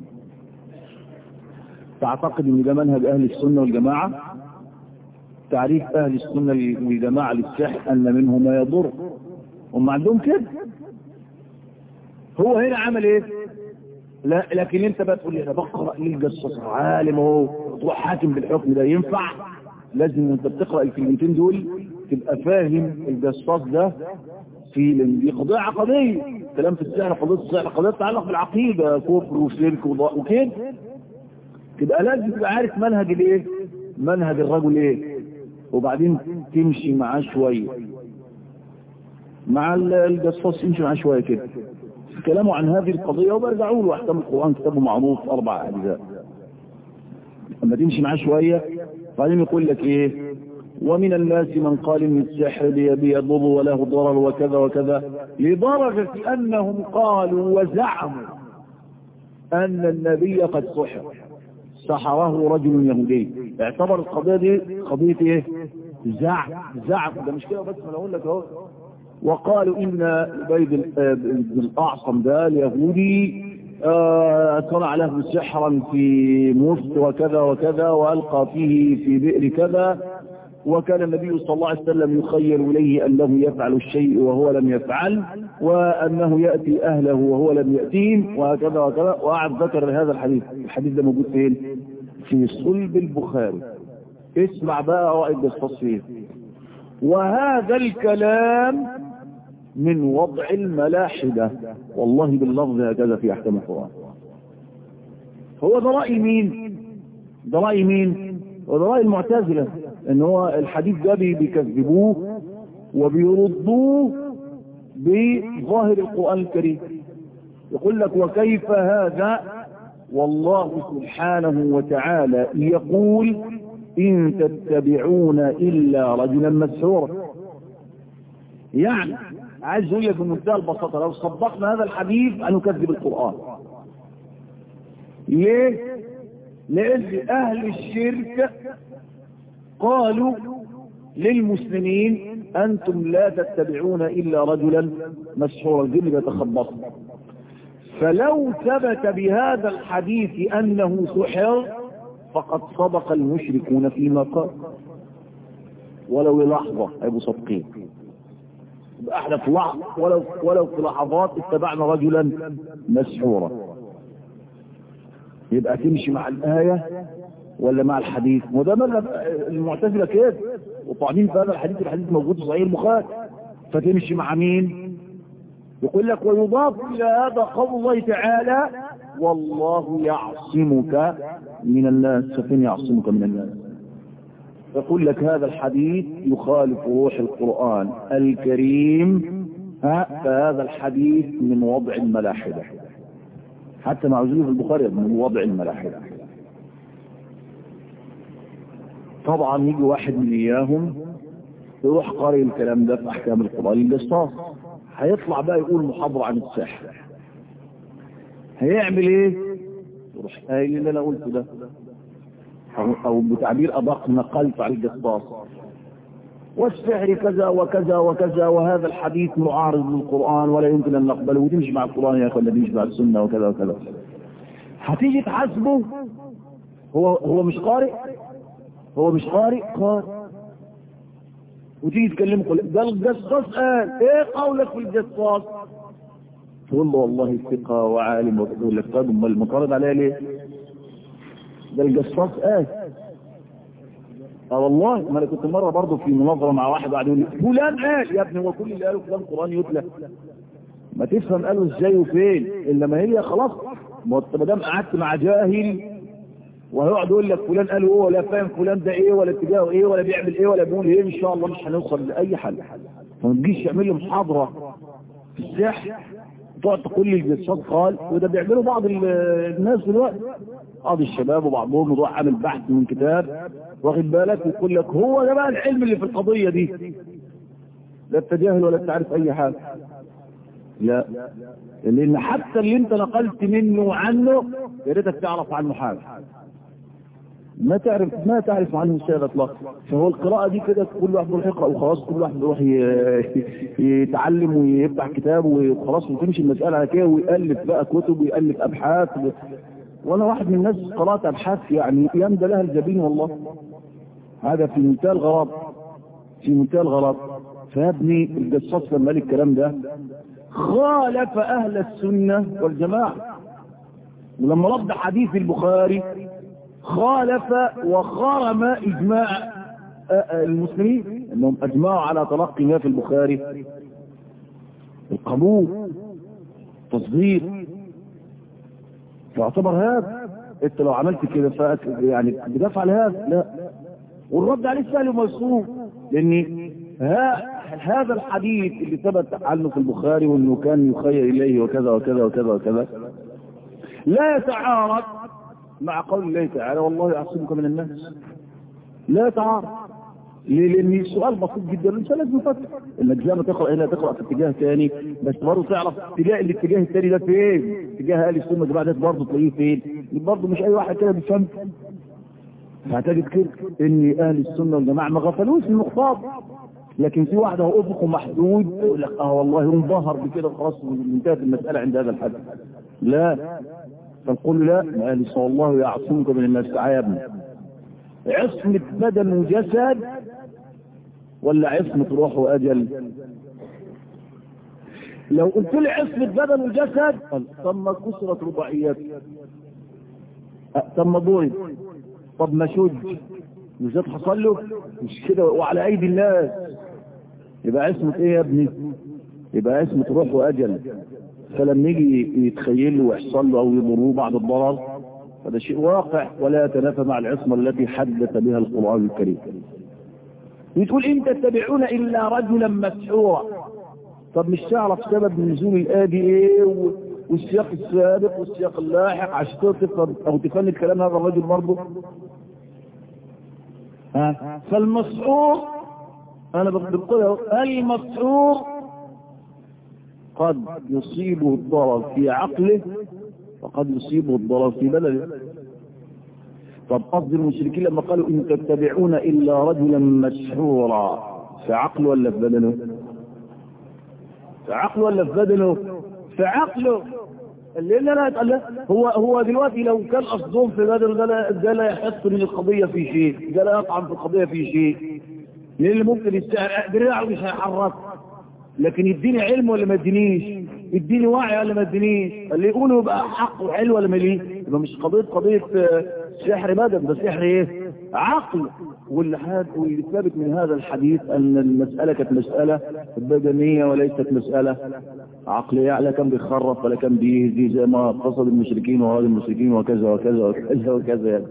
S1: تعتقد ان ده منهج اهل السنة والجماعة تعريف اهل السنة والجماعة للسحر ان منه ما يضر هم عندهم كده هو هنا عمل ايه لا لكن انت بقى تقول لي انا بقرا ليه الجصاص عالم اهو تروح حاكم بالحكم ده ينفع لازم انت بتقرأ الكلمتين دول تبقى فاهم الجصاص ده في دي قضية عقدية كلام في السحر قضية السحر قضية تتعلق بالعقيدة كفر وشرك وكده تبقى لازم تبقى عارف منهج الايه منهج الرجل ايه وبعدين تمشي معاه شوية مع الجصاص يمشي معاه شوية كده كلامه عن هذه القضية وبرجعوا له أحكام القرآن كتابه معروف أربع أجزاء لما تمشي معاه شوية بعدين يقول لك إيه ومن الناس من قال إن السحر بيضر وله ضرر وكذا وكذا لدرجة أنهم قالوا وزعموا أن النبي قد سحر سحره رجل يهودي اعتبر القضية دي قضية ايه زعم زعم ده مش كده بس ما اقول لك اهو وقالوا ان بيد بن الاعصم ده اليهودي آه صنع له سحرا في مفت وكذا وكذا والقى فيه في بئر كذا وكان النبي صلى الله عليه وسلم يخير اليه انه يفعل الشيء وهو لم يفعل وانه ياتي اهله وهو لم ياتيهم وهكذا وكذا وقعد ذكر هذا الحديث الحديث ده موجود فين في صلب البخاري اسمع بقى رائد التصوير وهذا الكلام من وضع الملاحدة والله باللفظ هكذا في احكام القرآن هو ده رأي مين ده رأي مين وده رأي المعتزلة ان هو الحديث ده بيكذبوه وبيردوه بظاهر القرآن الكريم يقول لك وكيف هذا والله سبحانه وتعالى يقول إن تتبعون إلا رجلا مسحورا يعني عايز يقول لك بمنتهى البساطة لو صدقنا هذا الحديث أن نكذب القرآن ليه؟ لأن أهل الشرك قالوا للمسلمين أنتم لا تتبعون إلا رجلا مسحورا الجن يتخبط فلو ثبت بهذا الحديث أنه سحر فقد صدق المشركون فيما قال ولو لحظة أبو صدقين احنا في لحظة ولو, ولو في لحظات اتبعنا رجلا مسحورا يبقى تمشي مع الآية ولا مع الحديث وده مذهب المعتزلة كده وطعنين في هذا الحديث الحديث موجود في صحيح البخاري فتمشي مع مين يقول لك ويضاف إلى هذا قول الله تعالى والله يعصمك من الناس فين يعصمك من الناس يقول لك هذا الحديث يخالف روح القرآن الكريم ها فهذا الحديث من وضع الملاحدة حتى مع في البخاري من وضع الملاحدة طبعا يجي واحد من اياهم يروح قارئ الكلام ده في احكام القرآن الجصاص هيطلع بقى يقول محاضرة عن السحر هيعمل ايه يروح قايل اللي انا قلته ده او بتعبير ادق نقلت على الجصاص والسحر كذا وكذا وكذا وهذا الحديث معارض للقرآن ولا يمكن ان نقبله وتمشي مع القرآن يا اخي ولا تمشي مع السنة وكذا وكذا هتيجي تحاسبه هو هو مش قارئ هو مش قارئ قارئ وتيجي تكلمه قول ده الجصاص قال ايه قولك في الجصاص تقول له والله ثقة وعالم وتقول لك طيب امال المقارض عليها ليه ده الجصاص قال اه والله ما انا كنت مره برضه في مناظره مع واحد قاعد يقول لي فلان قال يا ابني هو كل اللي قاله كلام قران يتلى ما تفهم قالوا ازاي وفين الا ما هي خلاص ما دام قعدت مع جاهل وهيقعد يقول لك فلان قال ايه ولا فاهم فلان ده ايه ولا اتجاهه ايه ولا بيعمل ايه ولا بيقول ايه ان شاء الله مش هنوصل لاي حل فما تجيش تعمل لي محاضره في السحر تقعد تقول لي الجساد قال وده بيعملوا بعض الناس دلوقتي بعض الشباب وبعضهم يروح عامل بحث من كتاب واخد بالك ويقول لك هو ده بقى العلم اللي في القضيه دي لا تجاهل ولا تعرف اي حاجه لا لان حتى اللي انت نقلت منه عنه يا ريتك تعرف عنه حاجه ما تعرف ما تعرف عنه شيء اطلاقا فهو القراءة دي كده كل واحد يروح يقرأ وخلاص كل واحد يروح يتعلم ويفتح كتاب وخلاص وتمشي المسألة على كده ويألف بقى كتب ويألف أبحاث و... وانا واحد من الناس قرأت أبحاث يعني يمدى لها الجبين والله هذا في منتهى الغراب في منتهى الغراب فيا ابني الجصاص لما قال الكلام ده خالف أهل السنة والجماعة ولما رد حديث البخاري خالف وخرم إجماع المسلمين انهم اجمعوا على تلقي ما في البخاري القبول تصديق تعتبر هذا انت لو عملت كده فأك يعني بتفعل هذا لا والرد عليه سهل وميسور لان ها هذا الحديث اللي ثبت عنه في البخاري وانه كان يخير اليه وكذا وكذا وكذا وكذا لا يتعارض مع قول الله تعالى والله يعصمك من الناس لا يتعارض ليه؟ لان السؤال بسيط جدا الانسان لازم يفكر انك زي ما تقرا هنا تقرا في اتجاه ثاني بس برضه تعرف تلاقي الاتجاه الثاني ده فين اتجاه اهل السنه الجماعه ده برضه تلاقيه فين برضه مش اي واحد كده بيفهم هتجد كده ان اهل السنه والجماعه ما غفلوش من النقطات لكن في واحد هو افقه محدود يقول لك اه والله انبهر بكده خلاص انتهت المساله عند هذا الحد لا فنقول لا ما قال صلى الله يعصمك من الناس تعالى يا ابني عصمة بدن وجسد ولا عصمة روح وأجل لو قلت لي عصمة بدن وجسد طب ما كسرت رباعيات طب ما ضرب طب ما شج مش ده حصل له مش كده وعلى ايدي الناس يبقى عصمة ايه يا ابني يبقى عصمة روح واجل فلما يجي يتخيل له ويحصل له او يضروه بعد الضرر هذا شيء واقع ولا يتنافى مع العصمة التي حدث بها القرآن الكريم بتقول إن تتبعون إلا رجلا مسحورا طب مش تعرف سبب نزول الآية دي إيه والسياق السابق والسياق اللاحق عشان تفهم أو تفند كلام هذا الرجل برضه ها فالمسحور أنا بقولها المسحور قد يصيبه الضرر في عقله وقد يصيبه الضرر في بلده طب قصد المشركين لما قالوا إن تتبعون إلا رجلا مسحورا في عقله ولا في بدنه في عقله ولا في بدنه في عقله لان انا هو هو دلوقتي لو كان قصدهم في بدنه ده لا ده لا يحس من القضيه في شيء ده لا يطعن في القضيه في شيء لان ممكن يستعر دراعه مش هيحرك لكن يديني علم ولا ما يدينيش يديني وعي ولا ما يدينيش اللي يقولوا يبقى حق وحلو ولا مليه يبقى مش قضيه قضيه سحر بدن ده سحر ايه عقل واللي حاد واللي ثابت من هذا الحديث ان المساله كانت مساله بدنيه وليست مساله عقليه لا كان بيخرف ولا كان بيهدي زي ما قصد المشركين وهذا المشركين وكذا وكذا وكذا وكذا يعني.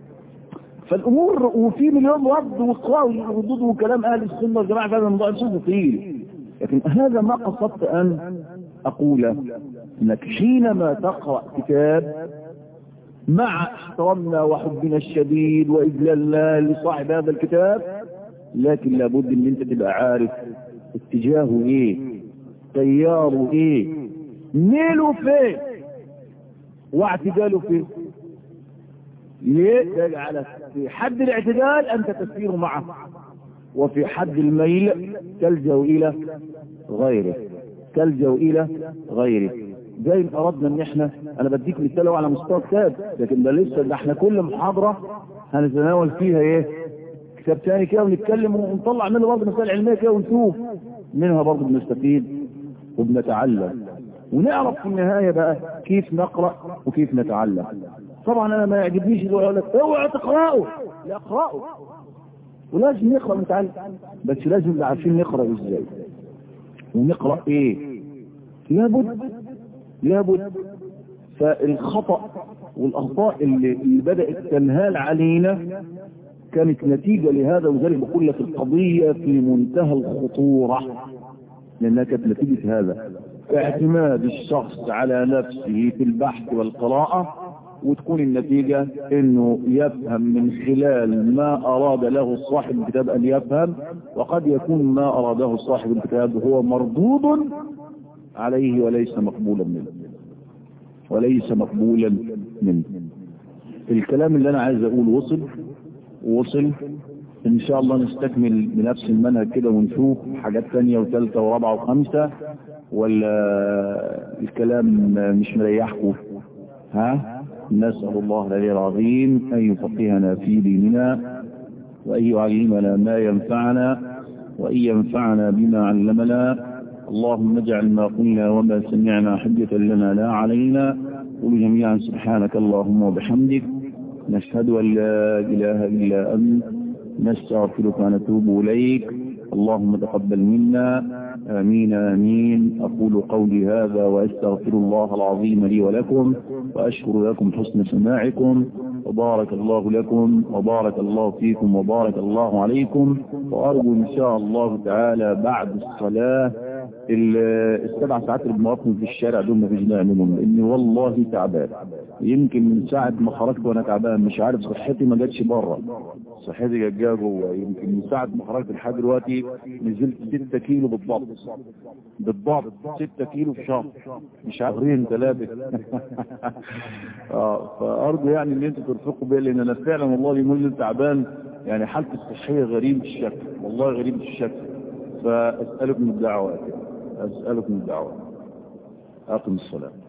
S1: فالامور وفي مليون رد وقوي وردود وكلام اهل السنه والجماعه في هذا الموضوع طويل لكن هذا ما قصدت ان اقوله انك حينما تقرا كتاب مع احترامنا وحبنا الشديد واجلالنا لصاحب هذا الكتاب لكن لابد ان انت تبقى عارف اتجاهه ايه تياره ايه ميله فين واعتداله فين ليه يجعل في حد الاعتدال انت تسير معه وفي حد الميل تلجأ الى غيره تلجأ الى غيره زي ما اردنا ان احنا انا بديك مثال على مستوى كتاب لكن ده لسه ده احنا كل محاضرة هنتناول فيها ايه كتاب تاني كده ونتكلم ونطلع منه برضه مسائل علمية كده ونشوف منها برضه بنستفيد وبنتعلم ونعرف في النهاية بقى كيف نقرأ وكيف نتعلم طبعا انا ما يعجبنيش اللي يقول لك اوعى تقرأه لا اقرأه ولازم نقرأ ونتعلم بس لازم نبقى عارفين نقرأ ازاي ونقرأ ايه لابد لابد فالخطأ والأخطاء اللي, اللي بدأت تنهال علينا كانت نتيجة لهذا وذلك بقول لك القضية في منتهى الخطورة لأنها كانت نتيجة هذا اعتماد الشخص على نفسه في البحث والقراءة وتكون النتيجة انه يفهم من خلال ما اراد له صاحب الكتاب ان يفهم وقد يكون ما اراده صاحب الكتاب هو مردود عليه وليس مقبولا منه وليس مقبولا منه الكلام اللي انا عايز اقوله وصل وصل ان شاء الله نستكمل بنفس المنهج كده ونشوف حاجات ثانيه وثالثه ورابعه وخامسه ولا الكلام مش مريحكم ها نسأل الله العلي العظيم أن يفقهنا في ديننا وأن يعلمنا ما ينفعنا وأن ينفعنا بما علمنا اللهم اجعل ما قلنا وما سمعنا حجة لنا لا علينا قل جميعا سبحانك اللهم وبحمدك نشهد أن لا إله إلا أنت نستغفرك ونتوب إليك اللهم تقبل منا آمين آمين أقول قولي هذا وأستغفر الله العظيم لي ولكم وأشكر لكم حسن سماعكم وبارك الله لكم وبارك الله فيكم وبارك الله عليكم وأرجو إن شاء الله تعالى بعد الصلاة السبع ساعات اللي بنوقفهم في الشارع دول ما فيش داعي منهم لاني والله تعبان يمكن من ساعه ما خرجت وانا تعبان مش عارف صحتي ما جاتش بره صحتي جت جايه جوه يمكن من ساعه ما خرجت لحد دلوقتي نزلت 6 كيلو بالضبط بالضبط 6 كيلو في شهر مش شهرين ثلاثه اه فارجو يعني ان انتوا ترفقوا بيا لان انا فعلا والله اليومين اللي تعبان يعني حالتي الصحيه غريبه الشكل والله غريبه الشكل فاسالكم الدعوات أسألكم الدعوة أقم الصلاة